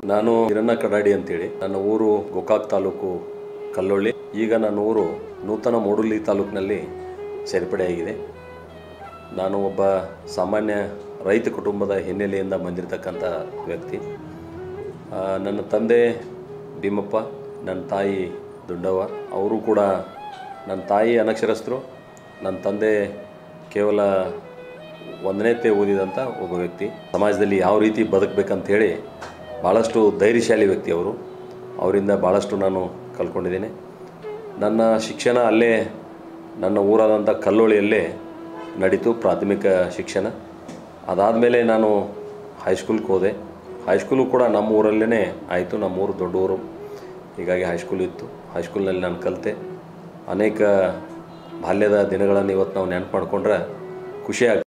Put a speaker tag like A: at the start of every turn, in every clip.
A: ನಾನು ಹಿರಣ್ಣ ಕಡಾಡಿ ಅಂತೇಳಿ ನನ್ನ ಊರು ಗೋಕಾಕ್ ತಾಲೂಕು ಕಲ್ಲೊಳ್ಳಿ ಈಗ ನನ್ನ ಊರು ನೂತನ ಮೂಡುಲಿ ತಾಲೂಕಿನಲ್ಲಿ ಸೇರ್ಪಡೆಯಾಗಿದೆ ನಾನು ಒಬ್ಬ ಸಾಮಾನ್ಯ ರೈತ ಕುಟುಂಬದ ಹಿನ್ನೆಲೆಯಿಂದ ಬಂದಿರತಕ್ಕಂಥ ವ್ಯಕ್ತಿ ಆ, ನನ್ನ ತಂದೆ ಭೀಮಪ್ಪ ನನ್ನ ತಾಯಿ ದುಂಡವ್ವ ಅವರು ಕೂಡ ನನ್ನ ತಾಯಿ ಅನಕ್ಷರಸ್ಥರು ನನ್ನ ತಂದೆ ಕೇವಲ ಒಂದನೇತೆ ಓದಿದಂಥ ಒಬ್ಬ ವ್ಯಕ್ತಿ ಸಮಾಜದಲ್ಲಿ ಯಾವ ರೀತಿ ಬದುಕಬೇಕಂತ ಹೇಳಿ ಭಾಳಷ್ಟು ಧೈರ್ಯಶಾಲಿ ವ್ಯಕ್ತಿ ಅವರು ಅವರಿಂದ ಭಾಳಷ್ಟು ನಾನು ಕಲ್ತ್ಕೊಂಡಿದ್ದೀನಿ ನನ್ನ ಶಿಕ್ಷಣ ಅಲ್ಲೇ ನನ್ನ ಊರಾದಂಥ ಕಲ್ಲೋಳಿಯಲ್ಲೇ ನಡೀತು ಪ್ರಾಥಮಿಕ ಶಿಕ್ಷಣ ಅದಾದಮೇಲೆ ನಾನು ಹೈಸ್ಕೂಲ್ಗೆ ಹೋದೆ ಹೈಸ್ಕೂಲು ಕೂಡ ನಮ್ಮ ಊರಲ್ಲೇ ಆಯಿತು ನಮ್ಮ ಊರು ದೊಡ್ಡ ಊರು ಹೀಗಾಗಿ ಹೈಸ್ಕೂಲ್ ಇತ್ತು ಹೈಸ್ಕೂಲ್ನಲ್ಲಿ ನಾನು ಕಲಿತೆ ಅನೇಕ ಬಾಲ್ಯದ ದಿನಗಳನ್ನು ಇವತ್ತು ನಾವು ನೆನಪು ಮಾಡಿಕೊಂಡ್ರೆ ಖುಷಿ ಆಗ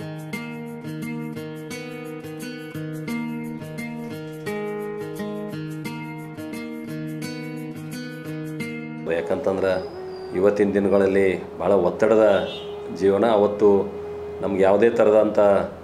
A: ಯಾಕಂತಂದ್ರೆ ಇವತ್ತಿನ ದಿನಗಳಲ್ಲಿ ಭಾಳ ಒತ್ತಡದ ಜೀವನ ಅವತ್ತು ನಮ್ಗೆ ಯಾವುದೇ ಥರದಂಥ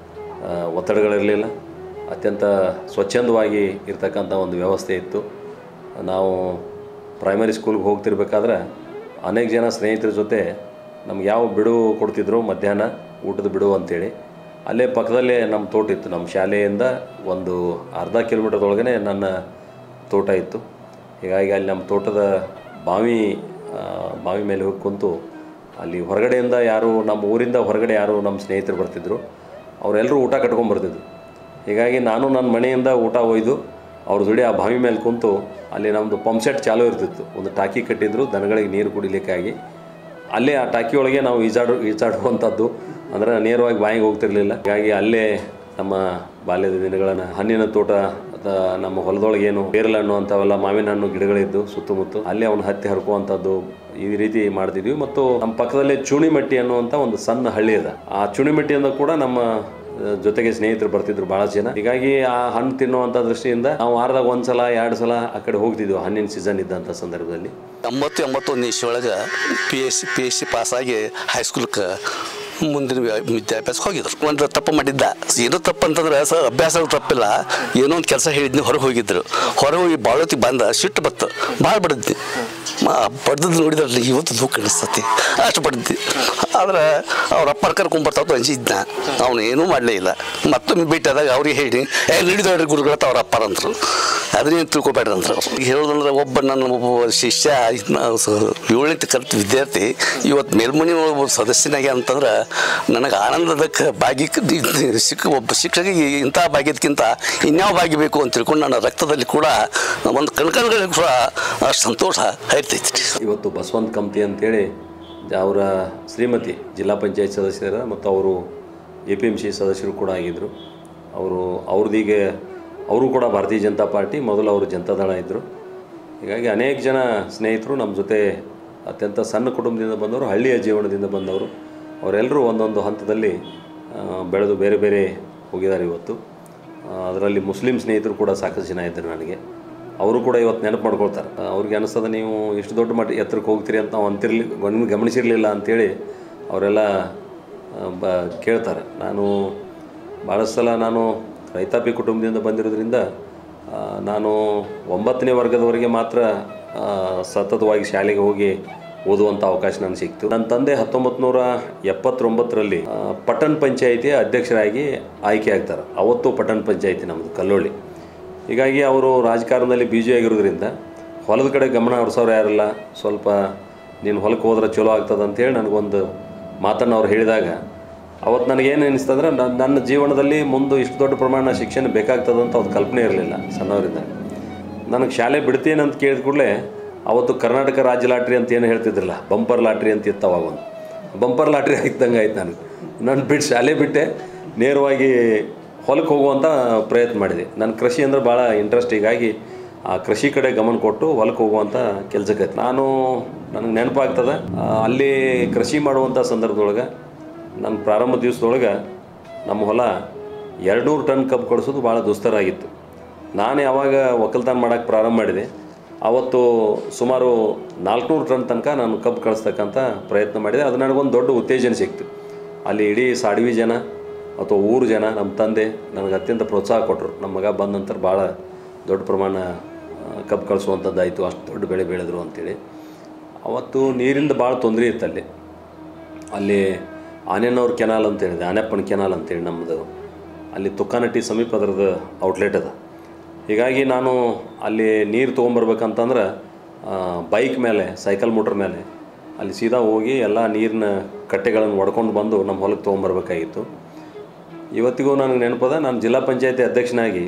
A: ಆ, ಒತ್ತಡಗಳಿರಲಿಲ್ಲ ಅತ್ಯಂತ ಸ್ವಚ್ಛಂದವಾಗಿ ಇರ್ತಕ್ಕಂಥ ಒಂದು ವ್ಯವಸ್ಥೆ ಇತ್ತು ನಾವು ಪ್ರೈಮರಿ ಸ್ಕೂಲ್ಗೆ ಹೋಗ್ತಿರ್ಬೇಕಾದ್ರೆ ಅನೇಕ ಜನ ಸ್ನೇಹಿತರ ಜೊತೆ ನಮ್ಗೆ ಯಾವ ಬಿಡುವು ಕೊಡ್ತಿದ್ರು ಮಧ್ಯಾಹ್ನ ಊಟದ ಬಿಡುವು ಅಂತೇಳಿ ಅಲ್ಲೇ ಪಕ್ಕದಲ್ಲೇ ನಮ್ಮ ತೋಟ ಇತ್ತು ನಮ್ಮ ಶಾಲೆಯಿಂದ ಒಂದು ಅರ್ಧ ಕಿಲೋಮೀಟರ್ದೊಳಗನೆ ನನ್ನ ತೋಟ ಇತ್ತು ಹೀಗಾಗಿ ಅಲ್ಲಿ ನಮ್ಮ ತೋಟದ ಬಾವಿ ಆ, ಬಾವಿ ಮೇಲೆ ಹೋಗಿ ಕುಂತು ಅಲ್ಲಿ ಹೊರಗಡೆಯಿಂದ ಯಾರು ನಮ್ಮ ಊರಿಂದ ಹೊರಗಡೆ ಯಾರು ನಮ್ಮ ಸ್ನೇಹಿತರು ಬರ್ತಿದ್ರು ಅವರೆಲ್ಲರೂ ಊಟ ಕಟ್ಕೊಂಡು ಬರ್ತಿದ್ರು ಹೀಗಾಗಿ ನಾನು ನನ್ನ ಮನೆಯಿಂದ ಊಟ ಒಯ್ದು ಅವ್ರ ಜೋಡಿ ಆ ಬಾವಿ ಮೇಲೆ ಕುಂತು ಅಲ್ಲಿ ನಮ್ಮದು ಪಂಪ್ ಸೆಟ್ ಚಾಲೂ ಇರ್ತಿತ್ತು ಒಂದು ಟಾಕಿ ಕಟ್ಟಿದ್ರು ದನಗಳಿಗೆ ನೀರು ಕುಡಿಲಿಕ್ಕಾಗಿ ಅಲ್ಲೇ ಆ ಟಾಕಿ ಒಳಗೆ ನಾವು ಈಜಾಡು ಈಜಾಡುವಂಥದ್ದು ಅಂದರೆ ನೇರವಾಗಿ ಬಾಯಿಗೆ ಹೋಗ್ತಿರ್ಲಿಲ್ಲ ಹೀಗಾಗಿ ಅಲ್ಲೇ ನಮ್ಮ ಬಾಲ್ಯದ ದಿನಗಳನ್ನು ಹಣ್ಣಿನ ತೋಟ ಅದ ನಮ್ಮ ಹೊಲದೊಳಗೆ ಏನು ಪೇರಲ ಹಣ್ಣು ಅಂಥವೆಲ್ಲ ಮಾವಿನ ಹಣ್ಣು ಗಿಡಗಳಿದ್ದು ಸುತ್ತಮುತ್ತ ಅಲ್ಲೇ ಅವನು ಹತ್ತಿ ಹರ್ಕುವಂಥದ್ದು ಈ ರೀತಿ ಮಾಡ್ತಿದ್ವಿ ಮತ್ತು ನಮ್ಮ ಪಕ್ಕದಲ್ಲೇ ಚುಣಿಮಟ್ಟಿ ಅನ್ನುವಂಥ ಒಂದು ಸಣ್ಣ ಹಳ್ಳಿ ಅದ ಆ ಚುಣಿಮಟ್ಟಿಯಿಂದ ಕೂಡ ನಮ್ಮ ಆ, ಜೊತೆಗೆ ಸ್ನೇಹಿತರು ಬರ್ತಿದ್ರು ಭಾಳ ಜನ ಹೀಗಾಗಿ ಆ ಹಣ್ಣು ತಿನ್ನುವಂಥ ದೃಷ್ಟಿಯಿಂದ ನಾವು ವಾರದಾಗ ಒಂದು ಸಲ ಎರಡು ಸಲ ಆ ಕಡೆ ಹೋಗ್ತಿದ್ವಿ ಹಣ್ಣಿನ ಸೀಸನ್ ಇದ್ದಂಥ ಸಂದರ್ಭದಲ್ಲಿ
B: ಎಂಬತ್ತು ಎಂಬತ್ತೊಂದು ಇಸ್ವಿ ಒಳಗೆ P S C P S C ಪಾಸಾಗಿ ಹೈಸ್ಕೂಲ್ಗೆ ಮುಂದಿನ ವ್ಯ- ವಿದ್ಯಾಭ್ಯಾಸಕ್ಕೆ ಹೋಗಿದ್ರು ಒಂದು ತಪ್ಪು ಮಾಡಿದ್ದ ಏನೋ ತಪ್ಪು ಅಂತಂದ್ರೆ ಸರ್ ಅಭ್ಯಾಸ ತಪ್ಪಿಲ್ಲ ಏನೋ ಒಂದು ಕೆಲಸ ಹೇಳಿದ್ನಿ ಹೊರಗೆ ಹೋಗಿದ್ರು ಹೊರಗೆ ಹೋಗಿ ಬಾಳೋತಿಗೆ ಬಂದ ಸಿಟ್ಟು ಬತ್ತು ಭಾಳ ಬಡಿದ್ನಿ ಮಾ ಬಡ್ದದ್ದು ನೋಡಿದ್ರಲ್ಲಿ ಇವತ್ತು ದುಃಖ ಅನಿಸ್ತತಿ ಅಷ್ಟು ಬಡಿದ್ದಿ ಆದ್ರೆ ಅವ್ರ ಅಪ್ಪರ ಕರ್ಕೊಂಬರ್ತಾವ ಅಂಜಿದ್ನ ಅವನು ಏನೂ ಮಾಡಲೇ ಇಲ್ಲ ಮತ್ತೊಮ್ಮೆ ಭೇಟಿಯಾದಾಗ ಅವ್ರಿಗೆ ಹೇಳಿ ಏ ನೀಡಿದವ್ರಿ ಗುರುಗಳತ್ತ ಅವ್ರ ಅಪ್ಪರ ಅಂದರು ಅದನ್ನೇನು ತಿಳ್ಕೊಬೇಡ್ರಿ ಅಂದ್ರು ಈಗ ಹೇಳೋದಂದ್ರೆ ಒಬ್ಬ ನನ್ನ ಒಬ್ಬ ಶಿಷ್ಯ ಇದ್ನ ಸ- ಏಳನೇ ಕಲಿತ ವಿದ್ಯಾರ್ಥಿ ಇವತ್ತು ಮೇಲ್ಮನಿ ಒಬ್ಬ ಸದಸ್ಯನಾಗಿ ಅಂತಂದ್ರೆ ನನಗೆ ಆನಂದದ ಕ- ಭಾಗ್ಯ ಸಿಕ್ಕ ಒಬ್ಬ ಶಿಕ್ಷಕಿಗೆ ಇಂಥ ಭಾಗ್ಯದಕ್ಕಿಂತ ಇನ್ಯಾವ ಭಾಗ್ಯ ಬೇಕು ಅಂತ ತಿಳ್ಕೊಂಡು ನನ್ನ ರಕ್ತದಲ್ಲಿ ಕೂಡ ಒಂದು ಕಣ್ಕಣ್ಗಳಿಗೆ ಕೂಡ ಅಷ್ಟು ಸಂತೋಷ ಹರಿತೈತಿ
A: ಇವತ್ತು ಬಸವಂತ ಕಮ್ತಿ ಅಂತೇಳಿ ಅವರ ಶ್ರೀಮತಿ ಜಿಲ್ಲಾ ಪಂಚಾಯತ್ ಸದಸ್ಯರ ಮತ್ತು ಅವರು ಎ ಪಿ ಎಮ್ ಸಿ ಸದಸ್ಯರು ಕೂಡ ಆಗಿದ್ದರು ಅವರು ಅವ್ರದೀಗ ಅವರು ಕೂಡ ಭಾರತೀಯ ಜನತಾ ಪಾರ್ಟಿ ಮೊದಲು ಅವರು ಜನತಾದಳ ಇದ್ದರು ಹೀಗಾಗಿ ಅನೇಕ ಜನ ಸ್ನೇಹಿತರು ನಮ್ಮ ಜೊತೆ ಅತ್ಯಂತ ಸಣ್ಣ ಕುಟುಂಬದಿಂದ ಬಂದವರು ಹಳ್ಳಿಯ ಜೀವನದಿಂದ ಬಂದವರು ಅವರೆಲ್ಲರೂ ಒಂದೊಂದು ಹಂತದಲ್ಲಿ ಆ, ಬೆಳೆದು ಬೇರೆ ಬೇರೆ ಹೋಗಿದ್ದಾರೆ ಇವತ್ತು ಅದರಲ್ಲಿ ಮುಸ್ಲಿಂ ಸ್ನೇಹಿತರು ಕೂಡ ಸಾಕಷ್ಟು ಜನ ಇದ್ದರು ನನಗೆ ಅವರು ಕೂಡ ಇವತ್ತು ನೆನಪು ಮಾಡ್ಕೊಳ್ತಾರೆ ಆ, ಅವ್ರಿಗೆ ಅನಿಸ್ತದೆ ನೀವು ಇಷ್ಟು ದೊಡ್ಡ ಮಟ್ಟ ಎತ್ತರಕ್ಕೆ ಹೋಗ್ತೀರಿ ಅಂತ ನಾವು ಅಂತಿರ್ಲಿ ಗಮನ ಗಮನಿಸಿರಲಿಲ್ಲ ಅಂಥೇಳಿ ಅವರೆಲ್ಲ ಆ, ಬ ಕೇಳ್ತಾರೆ ನಾನು ಭಾಳಷ್ಟು ಸಲ ನಾನು ರೈತಾಪಿ ಕುಟುಂಬದಿಂದ ಬಂದಿರೋದ್ರಿಂದ ಆ, ನಾನು ಒಂಬತ್ತನೇ ವರ್ಗದವರೆಗೆ ಮಾತ್ರ ಆ, ಸತತವಾಗಿ ಶಾಲೆಗೆ ಹೋಗಿ ಓದುವಂಥ ಅವಕಾಶ ನನಗೆ ಸಿಕ್ತು ನನ್ನ ತಂದೆ ಹತ್ತೊಂಬತ್ತು ನೂರ ಎಪ್ಪತ್ತೊಂಬತ್ತರಲ್ಲಿ ಆ, ಪಟ್ಟಣ ಪಂಚಾಯಿತಿಯ ಅಧ್ಯಕ್ಷರಾಗಿ ಆಯ್ಕೆ ಆಗ್ತಾರೆ ಅವತ್ತು ಪಟ್ಟಣ ಪಂಚಾಯಿತಿ ನಮ್ಮದು ಕಲ್ಲೋಳಿ ಹೀಗಾಗಿ ಅವರು ರಾಜಕಾರಣದಲ್ಲಿ ಬ್ಯುಸಿ ಆಗಿರೋದ್ರಿಂದ ಹೊಲದ ಕಡೆ ಗಮನ ಹರಿಸೋರು ಯಾರಿಲ್ಲ ಸ್ವಲ್ಪ ನೀನು ಹೊಲಕ್ಕೆ ಹೋದ್ರೆ ಚಲೋ ಆಗ್ತದೆ ಅಂತೇಳಿ ನನಗೊಂದು ಮಾತನ್ನು ಅವ್ರು ಹೇಳಿದಾಗ ಅವತ್ತು ನನಗೇನು ಅನಿಸ್ತಂದ್ರೆ ನನ್ನ ನನ್ನ ಜೀವನದಲ್ಲಿ ಮುಂದೆ ಇಷ್ಟು ದೊಡ್ಡ ಪ್ರಮಾಣ ಶಿಕ್ಷಣ ಬೇಕಾಗ್ತದೆ ಅಂತ ಅವ್ರ ಕಲ್ಪನೆ ಇರಲಿಲ್ಲ ಸಣ್ಣವರಿಂದ ನನಗೆ ಶಾಲೆ ಬಿಡ್ತೀನಿ ಅಂತ ಕೇಳಿದ ಕೂಡಲೇ ಅವತ್ತು ಕರ್ನಾಟಕ ರಾಜ್ಯ ಲಾಟ್ರಿ ಅಂತ ಏನು ಹೇಳ್ತಿದ್ರಲ್ಲ ಬಂಪರ್ ಲಾಟ್ರಿ ಅಂತ ಇತ್ತು ಅವಾಗ ಒಂದು ಬಂಪರ್ ಲಾಟ್ರಿ ಆಗಿದ್ದಂಗೆ ಆಯ್ತು ನನಗೆ ನಾನು ಬಿಟ್ಟು ಶಾಲೆ ಬಿಟ್ಟೆ ನೇರವಾಗಿ ಹೊಲಕ್ಕೆ ಹೋಗುವಂಥ ಪ್ರಯತ್ನ ಮಾಡಿದೆ ನನ್ನ ಕೃಷಿ ಅಂದ್ರೆ ಭಾಳ ಇಂಟ್ರೆಸ್ಟ್ ಹೀಗಾಗಿ ಆ ಕೃಷಿ ಕಡೆ ಗಮನ ಕೊಟ್ಟು ಹೊಲಕ್ಕೆ ಹೋಗುವಂಥ ಕೆಲಸಕ್ಕೆ ನಾನು ನನಗೆ ನೆನಪಾಗ್ತದೆ ಆ, ಅಲ್ಲಿ ಕೃಷಿ ಮಾಡುವಂಥ ಸಂದರ್ಭದೊಳಗೆ ನನ್ನ ಪ್ರಾರಂಭ ದಿವಸದೊಳಗೆ ನಮ್ಮ ಹೊಲ ಎರಡುನೂರು ಟನ್ ಕಬ್ಬು ಕಳಿಸೋದು ಭಾಳ ದುಸ್ತರಾಗಿತ್ತು ನಾನು ಯಾವಾಗ ಒಕ್ಕಲ್ತನ ಮಾಡೋಕ್ಕೆ ಪ್ರಾರಂಭ ಮಾಡಿದೆ ಅವತ್ತು ಸುಮಾರು ನಾಲ್ಕುನೂರು ಟನ್ ತನಕ ನಾನು ಕಬ್ಬು ಕಳಿಸ್ತಕ್ಕಂಥ ಪ್ರಯತ್ನ ಮಾಡಿದೆ ಅದು ನನಗೊಂದು ದೊಡ್ಡ ಉತ್ತೇಜನ ಸಿಕ್ತು ಅಲ್ಲಿ ಇಡೀ ಸಾಡ್ವಿ ಜನ ಅಥವಾ ಊರು ಜನ ನಮ್ಮ ತಂದೆ ನನಗೆ ಅತ್ಯಂತ ಪ್ರೋತ್ಸಾಹ ಕೊಟ್ಟರು ನಮ್ಮ ಮಗ ಬಂದ ನಂತರ ಭಾಳ ದೊಡ್ಡ ಪ್ರಮಾಣ ಆ, ಕಬ್ಬು ಕಳಿಸುವಂಥದ್ದಾಯಿತು ಅಷ್ಟು ದೊಡ್ಡ ಬೆಳೆ ಬೆಳೆದ್ರು ಅಂತೇಳಿ ಅವತ್ತು ನೀರಿಂದ ಭಾಳ ತೊಂದರೆ ಇತ್ತು ಅಲ್ಲಿ ಅಲ್ಲಿ ಆನೆನವ್ರ ಕೆನಾಲ್ ಅಂತ ಹೇಳಿದೆ ಆನೆಪ್ಪನ ಕೆನಾಲ್ ಅಂತೇಳಿ ನಮ್ಮದು ಅಲ್ಲಿ ತುಕ್ಕಾನಟ್ಟಿ ಸಮೀಪ ಅದರದ್ದು ಔಟ್ಲೆಟ್ ಅದ ಹೀಗಾಗಿ ನಾನು ಅಲ್ಲಿ ನೀರು ತೊಗೊಂಬರ್ಬೇಕಂತಂದ್ರೆ ಬೈಕ್ ಮೇಲೆ ಸೈಕಲ್ ಮೋಟ್ರ್ ಮೇಲೆ ಅಲ್ಲಿ ಸೀದಾ ಹೋಗಿ ಎಲ್ಲ ನೀರಿನ ಕಟ್ಟೆಗಳನ್ನು ಒಡ್ಕೊಂಡು ಬಂದು ನಮ್ಮ ಹೊಲಕ್ಕೆ ತೊಗೊಂಬರ್ಬೇಕಾಗಿತ್ತು ಇವತ್ತಿಗೂ ನನಗೆ ನೆನಪದ ನಾನು ಜಿಲ್ಲಾ ಪಂಚಾಯತಿ ಅಧ್ಯಕ್ಷನಾಗಿ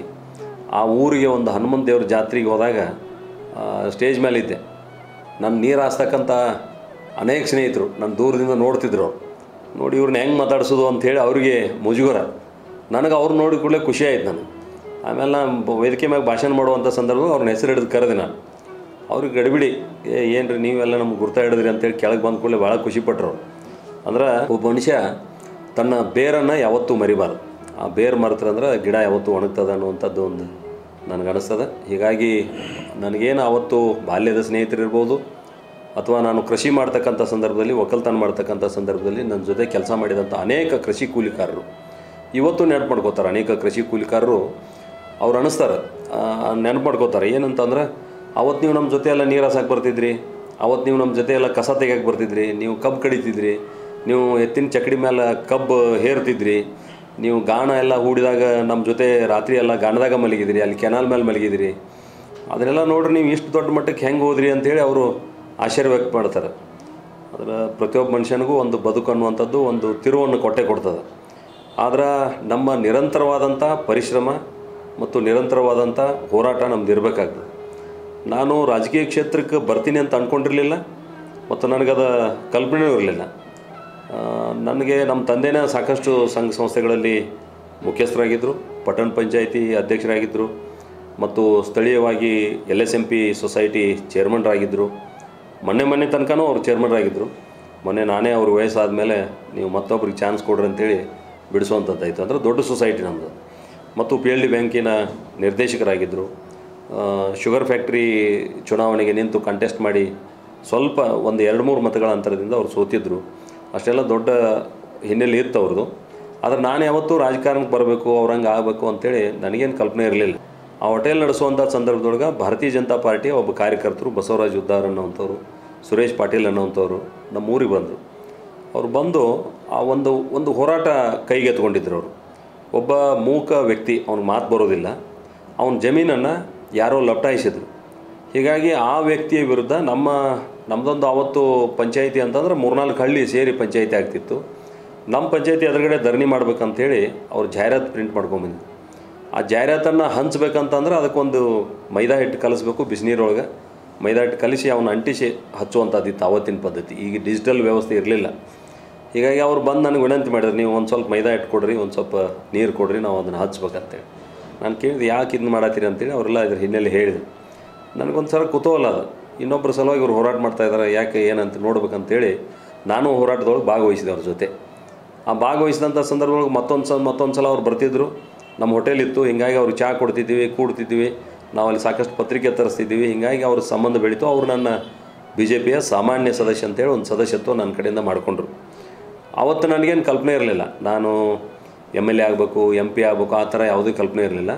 A: ಆ ಊರಿಗೆ ಒಂದು ಹನುಮಂತ ದೇವ್ರ ಜಾತ್ರೆಗೆ ಹೋದಾಗ ಆ, ಸ್ಟೇಜ್ ಮೇಲೆ ಇದ್ದೆ ನಾನು ನೀರು ಹಾಸ್ತಕ್ಕಂಥ ಅನೇಕ ಸ್ನೇಹಿತರು ನಾನು ದೂರದಿಂದ ನೋಡ್ತಿದ್ರು ಅವ್ರು ನೋಡಿ ಇವ್ರನ್ನ ಹೆಂಗೆ ಮಾತಾಡ್ಸೋದು ಅಂಥೇಳಿ ಅವ್ರಿಗೆ ಮುಜುಗರ ನನಗೆ ಅವ್ರು ನೋಡಿ ಕೂಡಲೇ ಖುಷಿ ಆಯ್ತು ನನಗೆ ಆಮೇಲೆ ನಾನು ಬ- ವೇದಿಕೆ ಮ್ಯಾಗ ಭಾಷಣ ಮಾಡುವಂಥ ಸಂದರ್ಭ ಅವ್ರನ್ನ ಹೆಸರು ಹಿಡಿದು ಕರೆದೆ ನಾನು ಅವ್ರಿಗೆ ಗಡಿಬಿಡಿ ಏ ಏನು ರೀ ನೀವೆಲ್ಲ ನಮ್ಗೆ ಗುರ್ತಾ ಹಿಡಿದ್ರಿ ಅಂತೇಳಿ ಕೆಳಗೆ ಬಂದ ಕೂಡಲೇ ಭಾಳ ಖುಷಿಪಟ್ಟರು ಅವ್ರು. ಅಂದ್ರೆ ಒಬ್ಬ ಮನುಷ್ಯ ತನ್ನ ಬೇರನ್ನು ಯಾವತ್ತೂ ಮರಿಬಾರ್ದು ಆ ಬೇರು ಮರೆತ್ರಂದ್ರೆ ಗಿಡ ಯಾವತ್ತೂ ಒಣಗ್ತದೆ ಅನ್ನುವಂಥದ್ದು ಒಂದು ನನಗೆ ಅನಿಸ್ತದೆ ಹೀಗಾಗಿ ನನಗೇನು ಅವತ್ತು ಬಾಲ್ಯದ ಸ್ನೇಹಿತರಿರ್ಬೋದು ಅಥವಾ ನಾನು ಕೃಷಿ ಮಾಡ್ತಕ್ಕಂಥ ಸಂದರ್ಭದಲ್ಲಿ ಒಕ್ಕಲ್ತನ ಮಾಡ್ತಕ್ಕಂಥ ಸಂದರ್ಭದಲ್ಲಿ ನನ್ನ ಜೊತೆ ಕೆಲಸ ಮಾಡಿದಂಥ ಅನೇಕ ಕೃಷಿ ಕೂಲಿಕಾರರು ಇವತ್ತು ನೆನಪು ಮಾಡ್ಕೋತಾರೆ ಅನೇಕ ಕೃಷಿ ಕೂಲಿಕಾರರು ಅವ್ರು ಅನಿಸ್ತಾರೆ ನೆನಪು ಮಾಡ್ಕೋತಾರೆ ಏನಂತಂದ್ರೆ ಅವತ್ತು ನೀವು ನಮ್ಮ ಜೊತೆ ಎಲ್ಲ ನೀರು ಹಾಸಕ್ಕೆ ಬರ್ತಿದ್ರಿ ಅವತ್ತು ನೀವು ನಮ್ಮ ಜೊತೆ ಎಲ್ಲ ಕಸ ತೆಗಿಯಕ್ಕೆ ಬರ್ತಿದ್ರಿ ನೀವು ಕಬ್ಬು ಕಡಿತಿದ್ರಿ ನೀವು ಎತ್ತಿನ ಚಕಡಿ ಮೇಲೆ ಕಬ್ಬು ಹೇರ್ತಿದ್ರಿ ನೀವು ಗಾಣ ಎಲ್ಲ ಹೂಡಿದಾಗ ನಮ್ಮ ಜೊತೆ ರಾತ್ರಿ ಎಲ್ಲ ಗಾಣದಾಗ ಮಲಗಿದಿರಿ ಅಲ್ಲಿ ಕೆನಾಲ್ ಮೇಲೆ ಮಲಗಿದಿರಿ ಅದನ್ನೆಲ್ಲ ನೋಡ್ರಿ ನೀವು ಇಷ್ಟು ದೊಡ್ಡ ಮಟ್ಟಕ್ಕೆ ಹೆಂಗೆ ಹೋದ್ರಿ ಅಂತೇಳಿ ಅವರು ಆಶ್ಚರ್ಯ ವ್ಯಕ್ತ ಮಾಡ್ತಾರೆ ಅದರ ಪ್ರತಿಯೊಬ್ಬ ಮನುಷ್ಯನಿಗೂ ಒಂದು ಬದುಕು ಅನ್ನುವಂಥದ್ದು ಒಂದು ತಿರುವನ್ನು ಕೊಟ್ಟೆ ಕೊಡ್ತದೆ ಆದ್ರೆ ನಮ್ಮ ನಿರಂತರವಾದಂಥ ಪರಿಶ್ರಮ ಮತ್ತು ನಿರಂತರವಾದಂಥ ಹೋರಾಟ ನಮ್ದು ಇರಬೇಕಾಗ್ತದೆ ನಾನು ರಾಜಕೀಯ ಕ್ಷೇತ್ರಕ್ಕೆ ಬರ್ತೀನಿ ಅಂತ ಅಂದ್ಕೊಂಡಿರಲಿಲ್ಲ ಮತ್ತು ನನಗದ ಕಲ್ಪನೆಯೂ ಇರಲಿಲ್ಲ ಆ, ನನಗೆ ನಮ್ಮ ತಂದೆನೇ ಸಾಕಷ್ಟು ಸಂಘ ಸಂಸ್ಥೆಗಳಲ್ಲಿ ಮುಖ್ಯಸ್ಥರಾಗಿದ್ದರು ಪಟ್ಟಣ ಪಂಚಾಯಿತಿ ಅಧ್ಯಕ್ಷರಾಗಿದ್ದರು ಮತ್ತು ಸ್ಥಳೀಯವಾಗಿ L S M P society ಚೇರ್ಮನ್ರಾಗಿದ್ದರು ಮೊನ್ನೆ ಮೊನ್ನೆ ತನಕನೂ ಅವ್ರು ಚೇರ್ಮನ್ರಾಗಿದ್ದರು ಮೊನ್ನೆ ನಾನೇ ಅವ್ರ ವಯಸ್ಸಾದ ಮೇಲೆ ನೀವು ಮತ್ತೊಬ್ರಿಗೆ ಚಾನ್ಸ್ ಕೊಡ್ರಿ ಅಂತೇಳಿ ಬಿಡಿಸುವಂಥದ್ದಾಯಿತು ಅಂದರೆ ದೊಡ್ಡ ಸೊಸೈಟಿ ನಮ್ಮದು ಮತ್ತು ಪಿ ಎಲ್ ಡಿ ಬ್ಯಾಂಕಿನ ನಿರ್ದೇಶಕರಾಗಿದ್ದರು ಆ, ಶುಗರ್ ಫ್ಯಾಕ್ಟ್ರಿ ಚುನಾವಣೆಗೆ ನಿಂತು ಕಂಟೆಸ್ಟ್ ಮಾಡಿ ಸ್ವಲ್ಪ ಒಂದು ಎರಡು ಮೂರು ಮತಗಳ ಅಂತರದಿಂದ ಅವ್ರು ಸೋತಿದ್ದರು ಅಷ್ಟೆಲ್ಲ ದೊಡ್ಡ ಹಿನ್ನೆಲೆ ಇತ್ತು ಅವ್ರದ್ದು ಆದರೆ ನಾನು ಯಾವತ್ತೂ ರಾಜಕಾರಣಕ್ಕೆ ಬರಬೇಕು ಅವ್ರಂಗೆ ಆಗಬೇಕು ಅಂತೇಳಿ ನನಗೇನು ಕಲ್ಪನೆ ಇರಲಿಲ್ಲ ಆ ಹೋಟೆಲ್ ನಡೆಸುವಂಥ ಸಂದರ್ಭದೊಳಗೆ ಭಾರತೀಯ ಜನತಾ ಪಾರ್ಟಿಯ ಒಬ್ಬ ಕಾರ್ಯಕರ್ತರು ಬಸವರಾಜ್ ಉದ್ದಾರ್ ಅನ್ನೋವಂಥವ್ರು ಸುರೇಶ್ ಪಾಟೀಲ್ ಅನ್ನೋವಂಥವ್ರು ನಮ್ಮ ಊರಿಗೆ ಬಂದರು ಅವ್ರು ಬಂದು ಆ ಒಂದು ಒಂದು ಹೋರಾಟ ಕೈಗೆತ್ಕೊಂಡಿದ್ರು ಅವರು ಒಬ್ಬ ಮೂಕ ವ್ಯಕ್ತಿ ಅವ್ನಿಗೆ ಮಾತು ಬರೋದಿಲ್ಲ ಅವನ ಜಮೀನನ್ನು ಯಾರೋ ಲಪ್ಟಾಯಿಸಿದ್ರು ಹೀಗಾಗಿ ಆ ವ್ಯಕ್ತಿಯ ವಿರುದ್ಧ ನಮ್ಮ ನಮ್ಮದೊಂದು ಆವತ್ತು ಪಂಚಾಯಿತಿ ಅಂತಂದ್ರೆ ಮೂರ್ನಾಲ್ಕು ಹಳ್ಳಿ ಸೇರಿ ಪಂಚಾಯಿತಿ ಆಗ್ತಿತ್ತು ನಮ್ಮ ಪಂಚಾಯಿತಿ ಎದುರುಗಡೆ ಧರಣಿ ಮಾಡ್ಬೇಕಂತೇಳಿ ಅವ್ರು ಜಾಹೀರಾತು ಪ್ರಿಂಟ್ ಮಾಡ್ಕೊಂಬಂದಿದ್ರು ಆ ಜಾಹೀರಾತನ್ನು ಹಂಚ್ಬೇಕಂತಂದ್ರೆ ಅದಕ್ಕೊಂದು ಮೈದಾ ಹಿಟ್ಟು ಕಲಿಸ್ಬೇಕು ಬಿಸಿನೀರೊಳಗೆ ಮೈದಾ ಹಿಟ್ಟು ಕಲಿಸಿ ಅವನ್ನ ಅಂಟಿಸಿ ಹಚ್ಚುವಂಥದ್ದಿತ್ತು ಆವತ್ತಿನ ಪದ್ಧತಿ ಈಗ ಡಿಜಿಟಲ್ ವ್ಯವಸ್ಥೆ ಇರಲಿಲ್ಲ ಹೀಗಾಗಿ ಅವ್ರು ಬಂದು ನನಗೆ ವಿನಂತಿ ಮಾಡಿದ್ರು ನೀವು ಒಂದು ಸ್ವಲ್ಪ ಮೈದಾ ಹಿಟ್ಟು ಕೊಡ್ರಿ ಒಂದು ಸ್ವಲ್ಪ ನೀರು ಕೊಡ್ರಿ ನಾವು ಅದನ್ನು ಹಚ್ಬೇಕಂತೇಳಿ ನಾನು ಕೇಳಿದೆ ಯಾಕೆ ಇದನ್ನ ಮಾಡತ್ತೀರಿ ಅಂತೇಳಿ ಅವರೆಲ್ಲ ಇದ್ರ ಹಿನ್ನೆಲೆ ಹೇಳಿದ್ರು ನನಗೊಂದು ಸಲ ಕುತೂಹಲ ಅದು ಇನ್ನೊಬ್ಬರ ಸಲುವಾಗಿ ಇವ್ರು ಹೋರಾಟ ಮಾಡ್ತಾ ಇದ್ದಾರೆ ಯಾಕೆ ಏನಂತ ನೋಡ್ಬೇಕಂತೇಳಿ ನಾನು ಹೋರಾಟದೊಳಗೆ ಭಾಗವಹಿಸಿದೆ ಅವ್ರ ಜೊತೆ ಆ ಭಾಗವಹಿಸಿದಂಥ ಸಂದರ್ಭದೊಳಗೆ ಮತ್ತೊಂದು ಸಲ ಮತ್ತೊಂದು ಸಲ ಅವ್ರು ಬರ್ತಿದ್ರು ನಮ್ಮ ಹೋಟೆಲ್ ಇತ್ತು ಹಿಂಗಾಗಿ ಅವ್ರಿಗೆ ಚಹಾ ಕೊಡ್ತಿದ್ದೀವಿ ಕೂಡ್ತಿದ್ವಿ ನಾವು ಅಲ್ಲಿ ಸಾಕಷ್ಟು ಪತ್ರಿಕೆ ತರಿಸ್ತಿದ್ದೀವಿ ಹಿಂಗಾಗಿ ಅವ್ರ ಸಂಬಂಧ ಬೆಳೀತು ಅವ್ರು ನನ್ನ ಬಿ ಜೆ ಪಿಯ ಸಾಮಾನ್ಯ ಸದಸ್ಯ ಅಂತೇಳಿ ಒಂದು ಸದಸ್ಯತ್ವ ನನ್ನ ಕಡೆಯಿಂದ ಮಾಡಿಕೊಂಡ್ರು ಆವತ್ತು ನನಗೇನು ಕಲ್ಪನೆ ಇರಲಿಲ್ಲ ನಾನು ಎಮ್ ಎಲ್ ಎ ಆಗಬೇಕು ಎಮ್ ಪಿ ಆಗಬೇಕು ಆ ಥರ ಯಾವುದೇ ಕಲ್ಪನೆ ಇರಲಿಲ್ಲ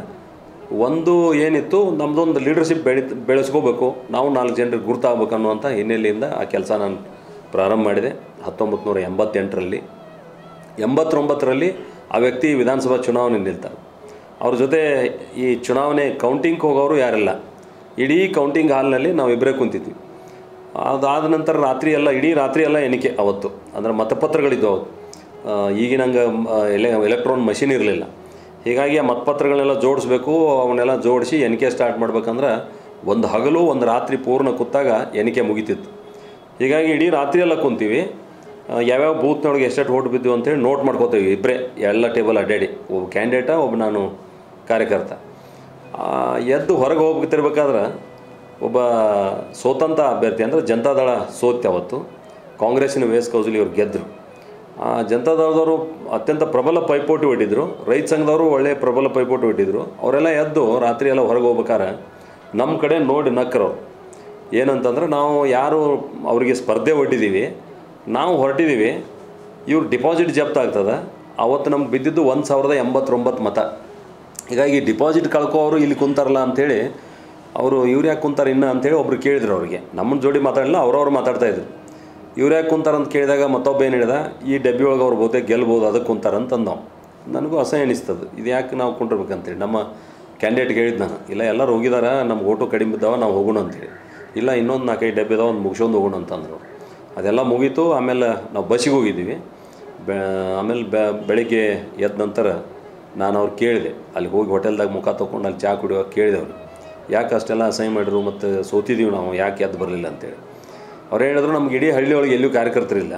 A: ಒಂದು ಏನಿತ್ತು ನಮ್ಮದೊಂದು ಲೀಡರ್ಶಿಪ್ ಬೆಳಿ ಬೆಳೆಸ್ಕೋಬೇಕು ನಾವು ನಾಲ್ಕು ಜನರಿಗೆ ಗುರ್ತಾಗಬೇಕು ಅನ್ನುವಂಥ ಹಿನ್ನೆಲೆಯಿಂದ ಆ ಕೆಲಸ ನಾನು ಪ್ರಾರಂಭ ಮಾಡಿದೆ ಹತ್ತೊಂಬತ್ತು ನೂರ ಎಂಬತ್ತೆಂಟರಲ್ಲಿ ಎಂಬತ್ತೊಂಬತ್ತರಲ್ಲಿ ಆ ವ್ಯಕ್ತಿ ವಿಧಾನಸಭಾ ಚುನಾವಣೆ ನಿಲ್ತಾರೆ ಅವ್ರ ಜೊತೆ ಈ ಚುನಾವಣೆ ಕೌಂಟಿಂಗ್ ಹೋಗೋರು ಯಾರಿಲ್ಲ ಇಡೀ ಕೌಂಟಿಂಗ್ ಹಾಲ್ನಲ್ಲಿ ನಾವು ಇಬ್ಬರೇ ಕುಂತಿದ್ವಿ ಅದಾದ ನಂತರ ರಾತ್ರಿ ಎಲ್ಲ ಇಡೀ ರಾತ್ರಿ ಎಲ್ಲ ಎಣಿಕೆ ಅವತ್ತು ಅಂದರೆ ಮತಪತ್ರಗಳಿದ್ವು ಅವತ್ತು ಆ, ಈಗಿನಂಗೆ ಎಲೆ ಎಲೆಕ್ಟ್ರಾನ್ ಮಷಿನ್ ಇರಲಿಲ್ಲ ಹೀಗಾಗಿ ಆ ಮತಪತ್ರಗಳನ್ನೆಲ್ಲ ಜೋಡಿಸ್ಬೇಕು ಅವನ್ನೆಲ್ಲ ಜೋಡಿಸಿ ಎಣಿಕೆ ಸ್ಟಾರ್ಟ್ ಮಾಡ್ಬೇಕಂದ್ರೆ ಒಂದು ಹಗಲು ಒಂದು ರಾತ್ರಿ ಪೂರ್ಣ ಕೂತಾಗ ಎಣಿಕೆ ಮುಗಿತಿತ್ತು ಹೀಗಾಗಿ ಇಡೀ ರಾತ್ರಿ ಎಲ್ಲ ಕುಂತೀವಿ ಆ, ಯಾವ್ಯಾವ ಬೂತ್ನೊಳಗೆ ಎಷ್ಟೆಷ್ಟು ಓಟ್ ಬಿದ್ದು ಅಂತೇಳಿ ನೋಟ್ ಮಾಡ್ಕೋತೀವಿ ಇಬ್ಬರೇ ಎಲ್ಲ ಟೇಬಲ್ ಅಡ್ಡಾಡಿ ಒಬ್ಬ ಕ್ಯಾಂಡಿಡೇಟ ಒಬ್ಬ ನಾನು ಕಾರ್ಯಕರ್ತ ಆ, ಎದ್ದು ಹೊರಗೆ ಹೋಗ್ತಿರ್ಬೇಕಾದ್ರೆ ಒಬ್ಬ ಸೋತಂತ ಅಭ್ಯರ್ಥಿ ಅಂದರೆ ಜನತಾದಳ ಸೋತ್ಯ ಅವತ್ತು ಕಾಂಗ್ರೆಸ್ಸಿನ ವೇಸ್ ಕೌಜಲಿ ಇವ್ರು ಗೆದ್ದರು ಆ ಜನತಾದಳದವರು ಅತ್ಯಂತ ಪ್ರಬಲ ಪೈಪೋಟಿ ಹೊಟ್ಟಿದ್ರು ರೈತ ಸಂಘದವರು ಒಳ್ಳೆಯ ಪ್ರಬಲ ಪೈಪೋಟಿ ಹೊಟ್ಟಿದ್ರು ಅವರೆಲ್ಲ ಎದ್ದು ರಾತ್ರಿ ಎಲ್ಲ ಹೊರಗೆ ಹೋಗ್ಬೇಕಾರೆ ನಮ್ಮ ಕಡೆ ನೋಡಿ ನಕ್ಕರು ಅವ್ರು. ಏನಂತಂದ್ರೆ ನಾವು ಯಾರು ಅವರಿಗೆ ಸ್ಪರ್ಧೆ ಒಡ್ಡಿದ್ದೀವಿ ನಾವು ಹೊರಟಿದ್ದೀವಿ ಇವ್ರು ಡಿಪಾಸಿಟ್ ಜಪ್ತ್ ಆಗ್ತದೆ ಅವತ್ತು ನಮ್ಗೆ ಬಿದ್ದಿದ್ದು ಒಂದು ಸಾವಿರದ ಎಂಬತ್ತೊಂಬತ್ತು ಮತ ಹೀಗಾಗಿ ಡಿಪಾಸಿಟ್ ಕಳ್ಕೋರು ಇಲ್ಲಿ ಕುಂತಾರಲ್ಲ ಅಂಥೇಳಿ ಅವರು ಇವ್ರು ಯಾಕೆ ಕುಂತಾರೆ ಇನ್ನು ಅಂತೇಳಿ ಒಬ್ರು ಕೇಳಿದ್ರು ಅವ್ರಿಗೆ ನಮ್ಮನ್ನ ಜೋಡಿ ಮಾತಾಡಲಿಲ್ಲ ಅವ್ರವ್ರು ಮಾತಾಡ್ತಾಯಿದ್ರು ಇವ್ರು ಯಾಕೆ ಕುಂತಾರ ಅಂತ ಕೇಳಿದಾಗ ಮತ್ತೊಬ್ಬ ಏನು ಹೇಳಿದ ಈ ಡಬ್ಬಿ ಒಳಗೆ ಅವ್ರು ಬಹುತೇಕ ಗೆಲ್ಬೋದು ಅದಕ್ಕೆ ಕುಂತಾರ ಅಂತ ಅಂದ್ ನಾವು ನನಗೂ ಅಸಹ್ಯ ಅನಿಸ್ತದೆ ಇದು ಯಾಕೆ ನಾವು ಕುಂಡಿರ್ಬೇಕಂತೇಳಿ ನಮ್ಮ ಕ್ಯಾಂಡಿಡೇಟ್ಗೆ ಹೇಳಿದ್ದು ನಾನು ಇಲ್ಲ ಎಲ್ಲರೂ ಹೋಗಿದಾರ ನಮ್ಗೆ ಓಟು ಕಡಿಮೆ ಬಿದ್ದಾವ ನಾವು ಹೋಗೋಣ ಅಂತೇಳಿ ಇಲ್ಲ ಇನ್ನೊಂದು ನಾಲ್ಕೈದು ಡಬ್ಬಿ ಇದಾವೆ ಒಂದು ಮುಗಿಸ್ಕೊಂಡು ಹೋಗೋಣ ಅಂತಂದರು ಅದೆಲ್ಲ ಮುಗೀತು ಆಮೇಲೆ ನಾವು ಬಸ್ಸಿಗೆ ಹೋಗಿದ್ದೀವಿ ಬೆ ಆಮೇಲೆ ಬೆ ಬೆಳಿಗ್ಗೆ ಎದ್ದ ನಂತರ ನಾನು ಅವ್ರು ಕೇಳಿದೆ ಅಲ್ಲಿ ಹೋಗಿ ಹೋಟೆಲ್ದಾಗ ಮುಖ ತೊಗೊಂಡು ಅಲ್ಲಿ ಚಹಾ ಕುಡಿಯುವಾಗ ಕೇಳಿದೆ ಅವ್ರು ಯಾಕೆ ಅಷ್ಟೆಲ್ಲ ಅಸಹ್ಯ ಮಾಡಿದ್ರು ಮತ್ತು ಸೋತಿದ್ದೀವಿ ನಾವು ಯಾಕೆ ಎದ್ದು ಬರಲಿಲ್ಲ ಅಂತೇಳಿ ಅವ್ರು ಹೇಳಿದ್ರು ನಮ್ಗೆ ಇಡೀ ಹಳ್ಳಿ ಒಳಗೆ ಎಲ್ಲೂ ಕಾರ್ಯಕರ್ತರಿಲ್ಲ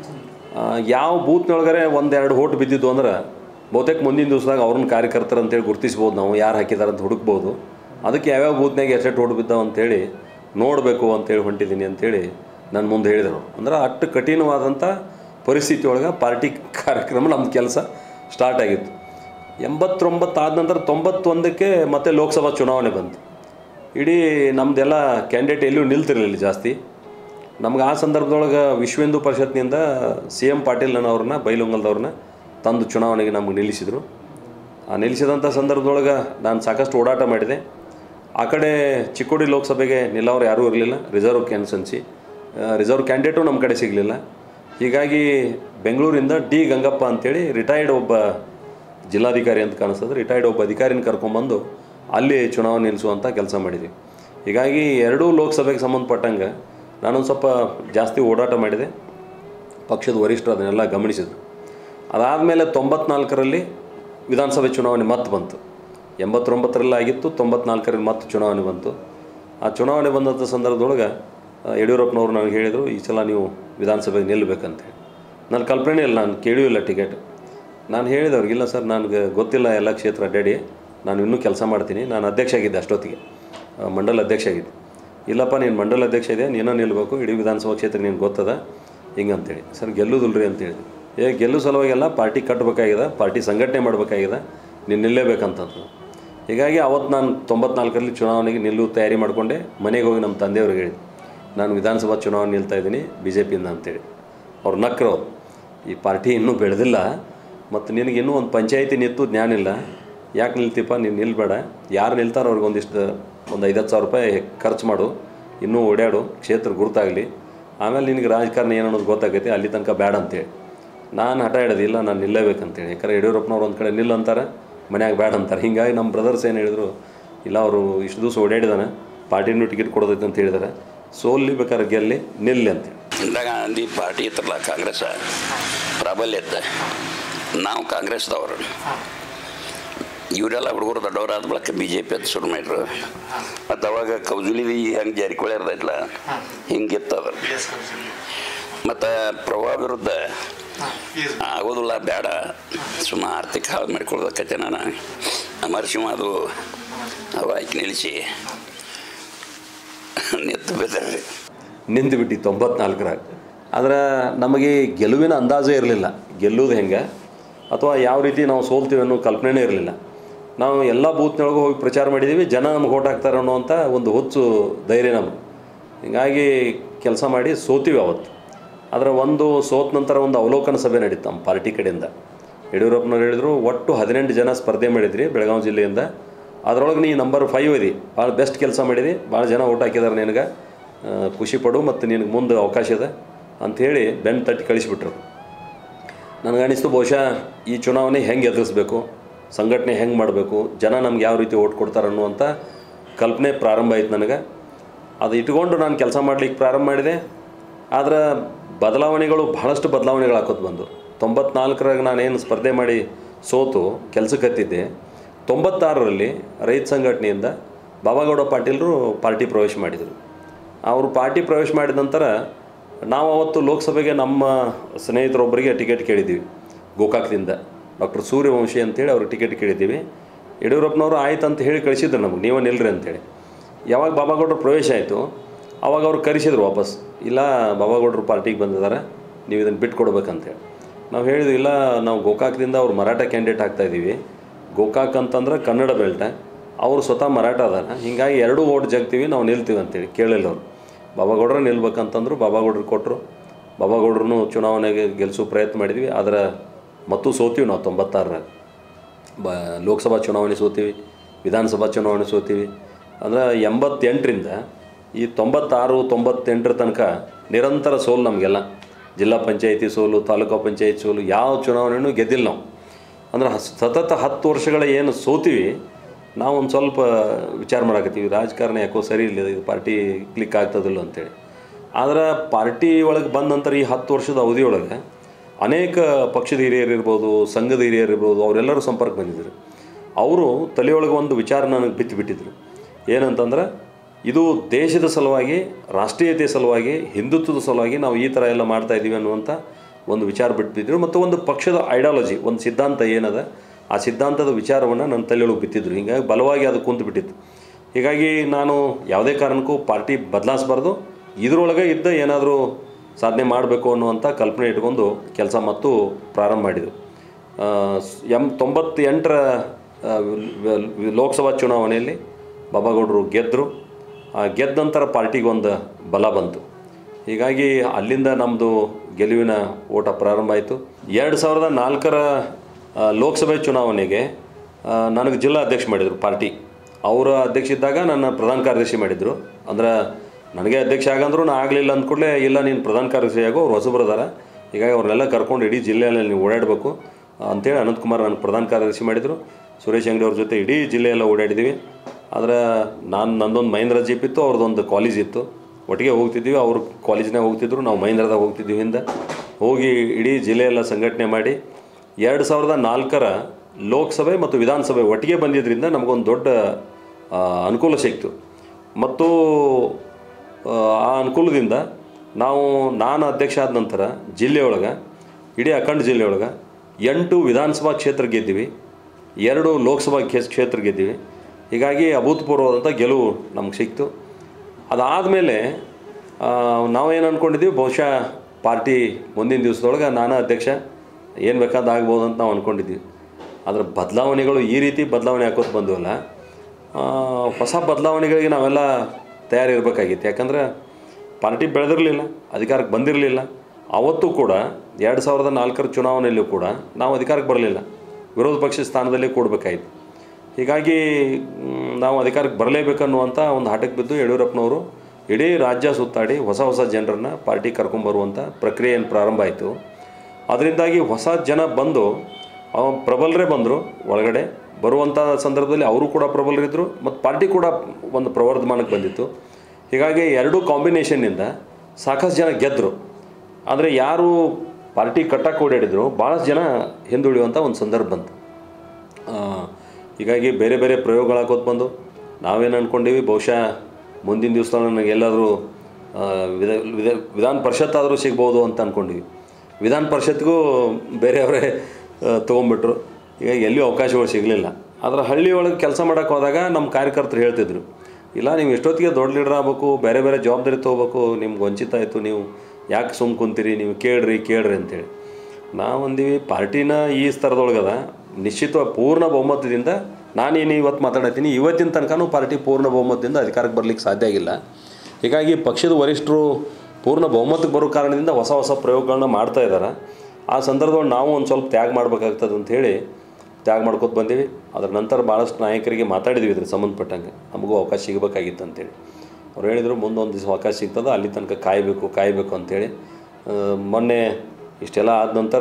A: ಆ, ಯಾವ ಬೂತ್ನೊಳಗರೆ ಒಂದೆರಡು ಹೋಟ್ ಬಿದ್ದಿದ್ದು ಅಂದ್ರೆ ಬಹುತೇಕ ಮುಂದಿನ ದಿವಸದಾಗ ಅವ್ರನ್ನ ಕಾರ್ಯಕರ್ತರು ಅಂತೇಳಿ ಗುರುತಿಸ್ಬೋದು ನಾವು ಯಾರು ಹಾಕಿದಾರೆ ಅಂತ ಹುಡುಕ್ಬೋದು ಅದಕ್ಕೆ ಯಾವ್ಯಾವ ಬೂತ್ನಾಗ ಎಷ್ಟೆಷ್ಟು ಓಟ್ ಬಿದ್ದಾವ ಅಂತೇಳಿ ನೋಡಬೇಕು ಅಂತೇಳಿ ಹೊಂಟಿದ್ದೀನಿ ಅಂತೇಳಿ ನನ್ನ ಮುಂದೆ ಹೇಳಿದರು ಅಂದ್ರೆ ಅಷ್ಟು ಕಠಿಣವಾದಂಥ ಪರಿಸ್ಥಿತಿ ಒಳಗೆ ಪಾರ್ಟಿ ಕಾರ್ಯಕ್ರಮ ನಮ್ಮ ಕೆಲಸ ಸ್ಟಾರ್ಟ್ ಆಗಿತ್ತು ಎಂಬತ್ತೊಂಬತ್ತು ಆದ ನಂತರ ತೊಂಬತ್ತೊಂದಕ್ಕೆ ಮತ್ತೆ ಲೋಕಸಭಾ ಚುನಾವಣೆ ಬಂತು ಇಡೀ ನಮ್ಮದೆಲ್ಲ ಕ್ಯಾಂಡಿಡೇಟ್ ಎಲ್ಲೂ ನಿಲ್ತಿರಲಿಲ್ಲ ಜಾಸ್ತಿ ನಮ್ಗೆ ಆ ಸಂದರ್ಭದೊಳಗೆ ವಿಶ್ವ ಹಿಂದೂ ಪರಿಷತ್ನಿಂದ ಸಿ ಎಮ್ ಪಾಟೀಲ್ ಅವ್ರನ್ನ ಬೈಲುಂಗಲ್ದವ್ರನ್ನ ತಂದು ಚುನಾವಣೆಗೆ ನಮಗೆ ನಿಲ್ಲಿಸಿದರು ಆ ನಿಲ್ಲಿಸಿದಂಥ ಸಂದರ್ಭದೊಳಗೆ ನಾನು ಸಾಕಷ್ಟು ಓಡಾಟ ಮಾಡಿದೆ ಆ ಕಡೆ ಚಿಕ್ಕೋಡಿ ಲೋಕಸಭೆಗೆ ನಿಲ್ಲವ್ರು ಯಾರೂ ಇರಲಿಲ್ಲ ರಿಸರ್ವ್ ಕ್ಯಾನ್ಸನ್ಸಿ ರಿಸರ್ವ್ ಕ್ಯಾಂಡಿಡೇಟು ನಮ್ಮ ಕಡೆ ಸಿಗಲಿಲ್ಲ ಹೀಗಾಗಿ ಬೆಂಗಳೂರಿಂದ ಡಿ ಗಂಗಪ್ಪ ಅಂತೇಳಿ ರಿಟೈರ್ಡ್ ಒಬ್ಬ ಜಿಲ್ಲಾಧಿಕಾರಿ ಅಂತ ಕಾಣಿಸ್ತದೆ ರಿಟೈರ್ಡ್ ಒಬ್ಬ ಅಧಿಕಾರಿನ ಕರ್ಕೊಂಬಂದು ಅಲ್ಲಿ ಚುನಾವಣೆ ನಿಲ್ಲಿಸುವಂಥ ಕೆಲಸ ಮಾಡಿದ್ವಿ ಹೀಗಾಗಿ ಎರಡೂ ಲೋಕಸಭೆಗೆ ಸಂಬಂಧಪಟ್ಟಂಗೆ ನಾನೊಂದು ಸ್ವಲ್ಪ ಜಾಸ್ತಿ ಓಡಾಟ ಮಾಡಿದೆ ಪಕ್ಷದ ವರಿಷ್ಠರು ಅದನ್ನೆಲ್ಲ ಗಮನಿಸಿದರು ಅದಾದಮೇಲೆ ತೊಂಬತ್ನಾಲ್ಕರಲ್ಲಿ ವಿಧಾನಸಭೆ ಚುನಾವಣೆ ಮತ್ತೆ ಬಂತು ಎಂಬತ್ತೊಂಬತ್ತರಲ್ಲಿ ಆಗಿತ್ತು ತೊಂಬತ್ನಾಲ್ಕರಲ್ಲಿ ಮತ್ತೆ ಚುನಾವಣೆ ಬಂತು ಆ ಚುನಾವಣೆ ಬಂದಂಥ ಸಂದರ್ಭದೊಳಗೆ ಆ, ಯಡಿಯೂರಪ್ಪನವ್ರು ನನಗೆ ಹೇಳಿದರು ಈ ಸಲ ನೀವು ವಿಧಾನಸಭೆಗೆ ನಿಲ್ಲಬೇಕಂತೇಳಿ ನನ್ನ ಕಲ್ಪನೆ ಇಲ್ಲ ನಾನು ಕೇಳಿಯೂ ಇಲ್ಲ ಟಿಕೆಟ್ ನಾನು ಹೇಳಿದವ್ರಿಗೆ ಇಲ್ಲ ಸರ್ ನನಗೆ ಗೊತ್ತಿಲ್ಲ ಎಲ್ಲ ಕ್ಷೇತ್ರ ಅಡ್ಡಾಡಿ ನಾನು ಇನ್ನೂ ಕೆಲಸ ಮಾಡ್ತೀನಿ ನಾನು ಅಧ್ಯಕ್ಷ ಆಗಿದ್ದೆ ಅಷ್ಟೊತ್ತಿಗೆ ಆ, ಮಂಡಲ ಅಧ್ಯಕ್ಷ ಆಗಿದ್ದೆ ಇಲ್ಲಪ್ಪ ನೀನು ಮಂಡಲ ಅಧ್ಯಕ್ಷ ಇದೆ ನೀನೋ ನಿಲ್ಲಬೇಕು ಇಡೀ ವಿಧಾನಸಭಾ ಕ್ಷೇತ್ರ ನೀನು ಗೊತ್ತದ ಹಿಂಗಂತೇಳಿ ಸರ್ ಗೆಲ್ಲುದಿಲ್ರಿ ಅಂತ ಹೇಳಿದೆ ಏ ಗೆಲ್ಲು ಸಲುವಾಗೆಲ್ಲ ಪಾರ್ಟಿ ಕಟ್ಟಬೇಕಾಗಿದೆ ಪಾರ್ಟಿ ಸಂಘಟನೆ ಮಾಡಬೇಕಾಗಿದೆ ನೀನು ನಿಲ್ಲೇಬೇಕಂತಂದ್ರು ಹೀಗಾಗಿ ಅವತ್ತು ನಾನು ತೊಂಬತ್ನಾಲ್ಕರಲ್ಲಿ ಚುನಾವಣೆಗೆ ನಿಲ್ಲು ತಯಾರಿ ಮಾಡಿಕೊಂಡೆ ಮನೆಗೆ ಹೋಗಿ ನಮ್ಮ ತಂದೆಯವ್ರಿಗೆ ಹೇಳಿದೆ ನಾನು ವಿಧಾನಸಭಾ ಚುನಾವಣೆ ನಿಲ್ತಾ ಇದ್ದೀನಿ ಬಿ ಜೆ ಪಿಯಿಂದ ಅಂತೇಳಿ ಅವ್ರು ನಕ್ರು ಅವ್ರು ಈ ಪಾರ್ಟಿ ಇನ್ನೂ ಬೆಳೆದಿಲ್ಲ ಮತ್ತು ನಿನಗೆ ಇನ್ನೂ ಒಂದು ಪಂಚಾಯಿತಿ ನಿಂತು ಜ್ಞಾನ ಇಲ್ಲ ಯಾಕೆ ನಿಲ್ತೀಪ ನೀನು ನಿಲ್ಬೇಡ ಯಾರು ನಿಲ್ತಾರೋ ಅವ್ರಿಗೆ ಒಂದಿಷ್ಟು ಒಂದು ಐದತ್ತು ಸಾವಿರ ರೂಪಾಯಿ ಖರ್ಚು ಮಾಡು ಇನ್ನೂ ಓಡಾಡು ಕ್ಷೇತ್ರ ಗುರುತಾಗಲಿ ಆಮೇಲೆ ನಿನಗೆ ರಾಜಕಾರಣ ಏನು ಅನ್ನೋದು ಗೊತ್ತಾಗೈತೆ ಅಲ್ಲಿ ತನಕ ಬೇಡ ಅಂತೇಳಿ ನಾನು ಹಠ ಹಿಡೋದಿಲ್ಲ ನಾನು ನಿಲ್ಲೇಬೇಕಂತೇಳಿ ಯಾಕಂದ್ರೆ ಯಡಿಯೂರಪ್ಪನವ್ರು ಒಂದು ಕಡೆ ನಿಲ್ಲ ಅಂತಾರೆ ಮನ್ಯಾಗ ಬೇಡ ಅಂತಾರೆ ಹಿಂಗಾಗಿ ನಮ್ಮ ಬ್ರದರ್ಸ್ ಏನು ಹೇಳಿದ್ರು ಇಲ್ಲ ಅವರು ಇಷ್ಟು ದಿವಸ ಓಡಾಡಿದಾನೆ ಪಾರ್ಟಿನೂ ಟಿಕೆಟ್ ಕೊಡೋದೈತೆ ಅಂತ ಹೇಳಿದ್ದಾರೆ ಸೋಲ್ಲಿ ಬೇಕಾದ್ರೆ ಗೆಲ್ಲಿ ನಿಲ್ಲಿ ಅಂತೇಳಿ
C: ಇಂದಿರಾ ಗಾಂಧಿ ಪಾರ್ಟಿ ಇತ್ತಲ್ಲ ಕಾಂಗ್ರೆಸ್ ಪ್ರಾಬಲ್ಯ ಇದ್ದ ನಾವು ಕಾಂಗ್ರೆಸ್ದವರು ಇವರೆಲ್ಲ ಹುಡುಗರು ದೊಡ್ಡವರಾದ ಬಳಿಕ ಬಿ ಜೆ ಪಿ ಅಂತ ಶುರು ಮಾಡಿದ್ರು ಮತ್ತು ಅವಾಗ ಕೌಜುಲಿ ಹೆಂಗೆ ಜಾರಿಕೊಳ್ಳಿ ಇರ್ತೈತಲ್ಲ ಹಿಂಗಿತ್ತದ ಮತ್ತು ಪ್ರವಾಹ ವಿರುದ್ಧ ಆಗೋದಿಲ್ಲ ಬೇಡ ಸುಮ್ಮ ಆರ್ಥಿಕ ಹಾಳು ಮಾಡ್ಕೊಳ್ಬೇಕತ್ತೆ ನಾನು ಅಮರಸಿಂಹ ಅದು ಅವ ಆಯ್ಕೆ ನಿಲ್ಲಿಸಿ ನಿಂತು ಬಿದ್ದಾರೆ
A: ನಿಂತು ಬಿಟ್ಟು ತೊಂಬತ್ನಾಲ್ಕರಾಗ ಆದ್ರೆ ನಮಗೆ ಗೆಲುವಿನ ಅಂದಾಜೇ ಇರಲಿಲ್ಲ ಗೆಲ್ಲುವುದು ಹೆಂಗೆ ಅಥವಾ ಯಾವ ರೀತಿ ನಾವು ಸೋಲ್ತೀವಿ ಅನ್ನೋ ಕಲ್ಪನೆನೇ ಇರಲಿಲ್ಲ ನಾವು ಎಲ್ಲ ಬೂತ್ನೊಳಗೂ ಹೋಗಿ ಪ್ರಚಾರ ಮಾಡಿದ್ದೀವಿ ಜನ ನಮ್ಗೆ ಓಟ್ ಹಾಕ್ತಾರೆ ಅನ್ನೋವಂಥ ಒಂದು ಹುಚ್ಚು ಧೈರ್ಯ ನಮಗೆ ಹೀಗಾಗಿ ಕೆಲಸ ಮಾಡಿ ಸೋತೀವಿ ಅವತ್ತು ಅದರ ಒಂದು ಸೋತ ನಂತರ ಒಂದು ಅವಲೋಕನ ಸಭೆ ನಡೀತು ನಮ್ಮ ಪಾರ್ಟಿ ಕಡೆಯಿಂದ ಯಡಿಯೂರಪ್ಪನವ್ರು ಹೇಳಿದರು ಒಟ್ಟು ಹದಿನೆಂಟು ಜನ ಸ್ಪರ್ಧೆ ಮಾಡಿದ್ರಿ ಬೆಳಗಾವಿ ಜಿಲ್ಲೆಯಿಂದ ಅದರೊಳಗೆ ನೀ ನಂಬರ್ ಫೈವ್ ಇದಿ ಭಾಳ ಬೆಸ್ಟ್ ಕೆಲಸ ಮಾಡಿದಿ ಭಾಳ ಜನ ಓಟ್ ಹಾಕಿದಾರೆ ನಿನಗೆ ಆ, ಖುಷಿ ಪಡು ಮತ್ತು ನಿನಗೆ ಮುಂದೆ ಅವಕಾಶ ಇದೆ ಅಂಥೇಳಿ ಬೆನ್ನು ತಟ್ಟಿ ಕಳಿಸಿಬಿಟ್ರು ನನಗನ್ನಿಸ್ತು ಬಹುಶಃ ಈ ಚುನಾವಣೆ ಹೆಂಗೆ ಎದುರಿಸ್ಬೇಕು ಸಂಘಟನೆ ಹೆಂಗೆ ಮಾಡಬೇಕು ಜನ ನಮ್ಗೆ ಯಾವ ರೀತಿ ಓಟ್ ಕೊಡ್ತಾರೆ ಅನ್ನುವಂಥ ಕಲ್ಪನೆ ಪ್ರಾರಂಭ ಆಯ್ತು ನನಗೆ ಅದು ಇಟ್ಕೊಂಡು ನಾನು ಕೆಲಸ ಮಾಡ್ಲಿಕ್ಕೆ ಪ್ರಾರಂಭ ಮಾಡಿದೆ ಆದ್ರೆ ಬದಲಾವಣೆಗಳು ಬಹಳಷ್ಟು ಬದಲಾವಣೆಗಳು ಹಾಕೋದು ಬಂದು ತೊಂಬತ್ನಾಲ್ಕರಾಗ ನಾನೇನು ಸ್ಪರ್ಧೆ ಮಾಡಿ ಸೋತು ಕೆಲಸಕ್ಕೆ ಹತ್ತಿದ್ದೆ ತೊಂಬತ್ತಾರರಲ್ಲಿ ರೈತ ಸಂಘಟನೆಯಿಂದ ಬಾಬಾಗೌಡ ಪಾಟೀಲರು ಪಾರ್ಟಿ ಪ್ರವೇಶ ಮಾಡಿದರು ಅವರು ಪಾರ್ಟಿ ಪ್ರವೇಶ ಮಾಡಿದ ನಂತರ ನಾವು ಅವತ್ತು ಲೋಕಸಭೆಗೆ ನಮ್ಮ ಸ್ನೇಹಿತರೊಬ್ಬರಿಗೆ ಟಿಕೆಟ್ ಕೇಳಿದ್ದೀವಿ ಗೋಕಾಕ್ದಿಂದ ಡಾಕ್ಟರ್ ಸೂರ್ಯವಂಶಿ ಅಂತೇಳಿ ಅವ್ರಿಗೆ ಟಿಕೆಟ್ ಕೇಳಿದ್ದೀವಿ ಯಡಿಯೂರಪ್ಪನವರು ಆಯ್ತು ಅಂತ ಹೇಳಿ ಕಳಿಸಿದ್ರು ನಮಗೆ ನೀವೇ ನಿಲ್ರಿ ಅಂತೇಳಿ ಯಾವಾಗ ಬಾಬಾಗೌಡರು ಪ್ರವೇಶ ಆಯಿತು ಅವಾಗ ಅವ್ರು ಕರೆಸಿದ್ರು ವಾಪಸ್ ಇಲ್ಲ ಬಾಬಾಗೌಡರು ಪಾರ್ಟಿಗೆ ಬಂದಿದ್ದಾರೆ ನೀವು ಇದನ್ನು ಬಿಟ್ಟು ಕೊಡ್ಬೇಕಂತೇಳಿ ನಾವು ಹೇಳಿದ್ವಿ ಇಲ್ಲ ನಾವು ಗೋಕಾಕ್ದಿಂದ ಅವ್ರು ಮರಾಠ ಕ್ಯಾಂಡಿಡೇಟ್ ಆಗ್ತಾಯಿದ್ದೀವಿ ಗೋಕಾಕ್ ಅಂತಂದ್ರೆ ಕನ್ನಡ ಬೆಲ್ಟ ಅವರು ಸ್ವತಃ ಮರಾಠ ಅದಾರ ಹೀಗಾಗಿ ಎರಡೂ ಓಟ್ ಜಗ್ತೀವಿ ನಾವು ನಿಲ್ತೀವಿ ಅಂತೇಳಿ ಕೇಳಿಲ್ಲ ಅವರು ಬಾಬಾಗೌಡ್ರ ನಿಲ್ಬೇಕಂತಂದ್ರು ಬಾಬಾಗೌಡ್ರು ಕೊಟ್ಟರು ಬಾಬಾಗೌಡ್ರು ಚುನಾವಣೆಗೆ ಗೆಲ್ಲಿಸೋ ಪ್ರಯತ್ನ ಮಾಡಿದ್ವಿ ಆದರೆ ಮತ್ತೂ ಸೋತೀವಿ ನಾವು ತೊಂಬತ್ತಾರರಾಗ ಬ ಲೋಕಸಭಾ ಚುನಾವಣೆ ಸೋತೀವಿ ವಿಧಾನಸಭಾ ಚುನಾವಣೆ ಸೋತೀವಿ ಅಂದರೆ ಎಂಬತ್ತೆಂಟರಿಂದ ಈ ತೊಂಬತ್ತಾರು ತೊಂಬತ್ತೆಂಟರ ತನಕ ನಿರಂತರ ಸೋಲು ನಮಗೆಲ್ಲ ಜಿಲ್ಲಾ ಪಂಚಾಯತಿ ಸೋಲು ತಾಲೂಕು ಪಂಚಾಯತ್ ಸೋಲು ಯಾವ ಚುನಾವಣೆನೂ ಗೆದ್ದಿಲ್ಲ ನಾವು ಅಂದ್ರೆ ಹಸ್- ಸತತ ಹತ್ತು ವರ್ಷಗಳ ಏನು ಸೋತೀವಿ ನಾವು ಒಂದು ಸ್ವಲ್ಪ ವಿಚಾರ ಮಾಡಕತ್ತೀವಿ ರಾಜಕಾರಣ ಯಾಕೋ ಸರಿ ಇಲ್ಲ ಇದು ಪಾರ್ಟಿ ಕ್ಲಿಕ್ ಆಗ್ತದಿಲ್ಲ ಅಂತೇಳಿ ಆದ್ರೆ ಪಾರ್ಟಿ ಒಳಗೆ ಬಂದ ನಂತರ ಈ ಹತ್ತು ವರ್ಷದ ಅವಧಿಯೊಳಗೆ ಅನೇಕ ಪಕ್ಷದ ಹಿರಿಯರು ಇರ್ಬೋದು ಸಂಘದ ಹಿರಿಯರು ಇರ್ಬೋದು ಅವರೆಲ್ಲರೂ ಸಂಪರ್ಕ ಬಂದಿದ್ರು ಅವರು ತಲೆಯೊಳಗೆ ಒಂದು ವಿಚಾರ ನನಗೆ ಬಿತ್ತು ಬಿಟ್ಟಿದ್ರು ಏನಂತಂದ್ರೆ ಇದು ದೇಶದ ಸಲುವಾಗಿ ರಾಷ್ಟ್ರೀಯತೆ ಸಲುವಾಗಿ ಹಿಂದುತ್ವದ ಸಲುವಾಗಿ ನಾವು ಈ ಥರ ಎಲ್ಲ ಮಾಡ್ತಾ ಇದ್ದೀವಿ ಅನ್ನುವಂಥ ಒಂದು ವಿಚಾರ ಬಿಟ್ಟಿದ್ರು ಮತ್ತು ಒಂದು ಪಕ್ಷದ ಐಡಿಯಾಲಜಿ ಒಂದು ಸಿದ್ಧಾಂತ ಏನದ ಆ ಸಿದ್ಧಾಂತದ ವಿಚಾರವನ್ನು ನನ್ನ ತಲೆಯೊಳಗೆ ಬಿತ್ತಿದ್ರು ಹೀಗಾಗಿ ಬಲವಾಗಿ ಅದು ಕುಂತು ಬಿಟ್ಟಿತ್ತು ಹೀಗಾಗಿ ನಾನು ಯಾವುದೇ ಕಾರಣಕ್ಕೂ ಪಾರ್ಟಿ ಬದಲಾಯಿಸಬಾರ್ದು ಇದರೊಳಗೆ ಇದ್ದ ಏನಾದರೂ ಸಾಧನೆ ಮಾಡಬೇಕು ಅನ್ನುವಂಥ ಕಲ್ಪನೆ ಇಟ್ಕೊಂಡು ಕೆಲಸ ಮತ್ತು ಪ್ರಾರಂಭ ಮಾಡಿದ್ರು ಆ, ಸ್- ಎಂ ತೊಂಬತ್ತೆಂಟರ ಆ, ವಿ- ವಿ- ಲೋಕಸಭಾ ಚುನಾವಣೆಯಲ್ಲಿ ಬಾಬಾಗೌಡರು ಗೆದ್ದರು ಆ ಗೆದ್ದ ನಂತರ ಪಾರ್ಟಿಗೆ ಒಂದು ಬಲ ಬಂತು ಹೀಗಾಗಿ ಅಲ್ಲಿಂದ ನಮ್ಮದು ಗೆಲುವಿನ ಓಟ ಪ್ರಾರಂಭ ಆಯಿತು ಎರಡು ಸಾವಿರದ ನಾಲ್ಕರ ಆ, ಲೋಕಸಭೆ ಚುನಾವಣೆಗೆ ಆ, ನನಗೆ ಜಿಲ್ಲಾ ಅಧ್ಯಕ್ಷ ಮಾಡಿದರು ಪಾರ್ಟಿ ಅವರ ಅಧ್ಯಕ್ಷ ಇದ್ದಾಗ ನನ್ನ ಪ್ರಧಾನ ಕಾರ್ಯದರ್ಶಿ ಮಾಡಿದರು ಅಂದ್ರೆ ನನಗೆ ಅಧ್ಯಕ್ಷ ಆಗಂದ್ರು ನಾ ಆಗಲಿಲ್ಲ ಅಂದ್ಕೂಡಲೇ ಇಲ್ಲ ನೀನು ಪ್ರಧಾನ ಕಾರ್ಯದರ್ಶಿ ಆಗೋ ಅವ್ರು ಹೊಸಬರದಾರ ಹೀಗಾಗಿ ಅವ್ರನ್ನೆಲ್ಲ ಕರ್ಕೊಂಡು ಇಡೀ ಜಿಲ್ಲೆಯಲ್ಲಿ ನೀವು ಓಡಾಡಬೇಕು ಅಂತೇಳಿ ಅನಂತ್ ಕುಮಾರ್ ನನಗೆ ಪ್ರಧಾನ ಕಾರ್ಯದರ್ಶಿ ಮಾಡಿದರು ಸುರೇಶ್ ಅಂಗಡಿ ಅವ್ರ ಜೊತೆ ಇಡೀ ಜಿಲ್ಲೆಯೆಲ್ಲ ಓಡಾಡಿದ್ದೀವಿ ಆದರೆ ನಾನು ನಂದೊಂದು ಮಹೇಂದ್ರ ಜೀಪ್ ಇತ್ತು ಅವ್ರದ್ದೊಂದು ಕಾಲೇಜ್ ಇತ್ತು ಒಟ್ಟಿಗೆ ಹೋಗ್ತಿದ್ವಿ ಅವ್ರು ಕಾಲೇಜ್ನಾಗ ಹೋಗ್ತಿದ್ರು ನಾವು ಮಹೇಂದ್ರದಾಗ ಹೋಗ್ತಿದ್ವಿ ಹಿಂದೆ ಹೋಗಿ ಇಡೀ ಜಿಲ್ಲೆಯೆಲ್ಲ ಸಂಘಟನೆ ಮಾಡಿ ಎರಡು ಸಾವಿರದ ನಾಲ್ಕರ ಲೋಕಸಭೆ ಮತ್ತು ವಿಧಾನಸಭೆ ಒಟ್ಟಿಗೆ ಬಂದಿದ್ದರಿಂದ ನಮಗೊಂದು ದೊಡ್ಡ ಆ, ಅನುಕೂಲ ಸಿಕ್ತು ಮತ್ತು ಆ, ಆ ಅನುಕೂಲದಿಂದ ನಾವು ನಾನು ಅಧ್ಯಕ್ಷ ಆದ ನಂತರ ಜಿಲ್ಲೆಯೊಳಗೆ ಇಡೀ ಅಖಂಡ ಜಿಲ್ಲೆಯೊಳಗೆ ಎಂಟು ವಿಧಾನಸಭಾ ಕ್ಷೇತ್ರ ಗೆದ್ದೀವಿ ಎರಡು ಲೋಕಸಭಾ ಕ್ಷೇ- ಕ್ಷೇತ್ರ ಗೆದ್ದೀವಿ ಹೀಗಾಗಿ ಅಭೂತಪೂರ್ವವಾದಂಥ ಗೆಲುವು ನಮ್ಗೆ ಸಿಕ್ತು ಅದಾದಮೇಲೆ ನಾವೇನು ಅಂದ್ಕೊಂಡಿದ್ದೀವಿ ಬಹುಶಃ ಪಾರ್ಟಿ ಮುಂದಿನ ದಿವಸದೊಳಗೆ ನಾನು ಅಧ್ಯಕ್ಷ ಏನು ಬೇಕಾದ ಆಗ್ಬೋದು ಅಂತ ನಾವು ಅಂದ್ಕೊಂಡಿದ್ವಿ ಆದರೆ ಬದಲಾವಣೆಗಳು ಈ ರೀತಿ ಬದಲಾವಣೆ ಹಾಕೋದು ಬಂದವಲ್ಲ ಆ, ಹೊಸ ಬದಲಾವಣೆಗಳಿಗೆ ನಾವೆಲ್ಲ ತಯಾರಿರ್ಬೇಕಾಗಿತ್ತು ಯಾಕಂದ್ರೆ ಪಾರ್ಟಿ ಬೆಳೆದಿರಲಿಲ್ಲ ಅಧಿಕಾರಕ್ಕೆ ಬಂದಿರಲಿಲ್ಲ ಅವತ್ತು ಕೂಡ ಎರಡು ಸಾವಿರದ ನಾಲ್ಕರ ಚುನಾವಣೆಯಲ್ಲೂ ಕೂಡ ನಾವು ಅಧಿಕಾರಕ್ಕೆ ಬರಲಿಲ್ಲ ವಿರೋಧ ಪಕ್ಷ ಸ್ಥಾನದಲ್ಲಿ ಕೂಡಬೇಕಾಯಿತು ಹೀಗಾಗಿ ಮ್, ನಾವು ಅಧಿಕಾರಕ್ಕೆ ಬರಲೇಬೇಕನ್ನುವಂಥ ಒಂದು ಹಠಕ್ಕೆ ಬಿದ್ದು ಯಡಿಯೂರಪ್ಪನವರು ಇಡೀ ರಾಜ್ಯ ಸುತ್ತಾಡಿ ಹೊಸ ಹೊಸ ಜನರನ್ನು ಪಾರ್ಟಿ ಕರ್ಕೊಂಬರುವಂಥ ಪ್ರಕ್ರಿಯೆ ಏನು ಪ್ರಾರಂಭ ಆಯಿತು ಅದರಿಂದಾಗಿ ಹೊಸ ಜನ ಬಂದು ಅವ ಪ್ರಬಲರೇ ಬಂದರು ಒಳಗಡೆ ಬರುವಂಥ ಸಂದರ್ಭದಲ್ಲಿ ಅವರು ಕೂಡ ಪ್ರಬಲರಿದ್ದರು ಮತ್ತು ಪಾರ್ಟಿ ಕೂಡ ಒಂದು ಪ್ರವರ್ಧಮಾನಕ್ಕೆ ಬಂದಿತ್ತು ಹೀಗಾಗಿ ಎರಡೂ ಕಾಂಬಿನೇಷನ್ನಿಂದ ಸಾಕಷ್ಟು ಜನ ಗೆದ್ದರು ಆದರೆ ಯಾರು ಪಾರ್ಟಿ ಕಟ್ಟಕ್ಕೆ ಓಡಾಡಿದ್ರು ಭಾಳಷ್ಟು ಜನ ಹಿಂದುಳಿಯುವಂಥ ಒಂದು ಸಂದರ್ಭ ಬಂತು ಆ, ಹೀಗಾಗಿ ಬೇರೆ ಬೇರೆ ಪ್ರಯೋಗಗಳು ಹಾಕೋದು ಬಂದು ನಾವೇನು ಅಂದ್ಕೊಂಡೀವಿ ಬಹುಶಃ ಮುಂದಿನ ದಿವಸ ನನಗೆ ಎಲ್ಲಾದರೂ ಆ, ವಿಧ ವಿಧ ವಿಧಾನ ಪರಿಷತ್ ಆದರೂ ಸಿಗ್ಬೋದು ಅಂತ ಅಂದ್ಕೊಂಡ್ವಿ ವಿಧಾನ ಪರಿಷತ್ಗೂ ಬೇರೆಯವರೇ ತೊಗೊಂಬಿಟ್ರು ಈಗ ಎಲ್ಲಿಯೂ ಅವಕಾಶಗಳು ಸಿಗಲಿಲ್ಲ ಆದರೆ ಹಳ್ಳಿ ಒಳಗೆ ಕೆಲಸ ಮಾಡೋಕ್ಕೆ ಹೋದಾಗ ನಮ್ಮ ಕಾರ್ಯಕರ್ತರು ಹೇಳ್ತಿದ್ರು ಇಲ್ಲ ನೀವು ಎಷ್ಟೊತ್ತಿಗೆ ದೊಡ್ಡ ಲೀಡರ್ ಆಗಬೇಕು ಬೇರೆ ಬೇರೆ ಜವಾಬ್ದಾರಿ ತೊಗೋಬೇಕು ನಿಮ್ಗೆ ವಂಚಿತ ಆಯಿತು ನೀವು ಯಾಕೆ ಸುಮ್ಮ ಕುಂತೀರಿ ನೀವು ಕೇಳ್ರಿ ಕೇಳ್ರಿ ಅಂತೇಳಿ ನಾವು ಅಂದೀವಿ ಪಾರ್ಟಿನ ಈ ಸ್ತರದೊಳಗದ ನಿಶ್ಚಿತ ಪೂರ್ಣ ಬಹುಮತದಿಂದ ನಾನೇನು ಇವತ್ತು ಮಾತಾಡತ್ತೀನಿ ಇವತ್ತಿನ ತನಕನೂ ಪಾರ್ಟಿ ಪೂರ್ಣ ಬಹುಮತದಿಂದ ಅಧಿಕಾರಕ್ಕೆ ಬರ್ಲಿಕ್ಕೆ ಸಾಧ್ಯ ಆಗಿಲ್ಲ ಹೀಗಾಗಿ ಪಕ್ಷದ ವರಿಷ್ಠರು ಪೂರ್ಣ ಬಹುಮತಕ್ಕೆ ಬರೋ ಕಾರಣದಿಂದ ಹೊಸ ಹೊಸ ಪ್ರಯೋಗಗಳನ್ನ ಮಾಡ್ತಾ ಇದ್ದಾರೆ ಆ ಸಂದರ್ಭದೊಳಗೆ ನಾವು ಒಂದು ಸ್ವಲ್ಪ ತ್ಯಾಗ ಮಾಡ್ಬೇಕಾಗ್ತದೆ ಅಂತ ಹೇಳಿ ತ್ಯಾಗ ಮಾಡ್ಕೊತ ಬಂದೀವಿ ಅದರ ನಂತರ ಭಾಳಷ್ಟು ನಾಯಕರಿಗೆ ಮಾತಾಡಿದ್ವಿ ಇದ್ರ ಸಂಬಂಧಪಟ್ಟಂಗೆ ನಮಗೂ ಅವಕಾಶ ಸಿಗಬೇಕಾಗಿತ್ತು ಅಂತೇಳಿ ಅವ್ರು ಹೇಳಿದರು ಮುಂದೊಂದು ದಿವಸ ಅವಕಾಶ ಸಿಗ್ತದೆ ಅಲ್ಲಿ ತನಕ ಕಾಯಬೇಕು ಕಾಯಬೇಕು ಅಂತೇಳಿ ಆ, ಮೊನ್ನೆ ಇಷ್ಟೆಲ್ಲ ಆದ ನಂತರ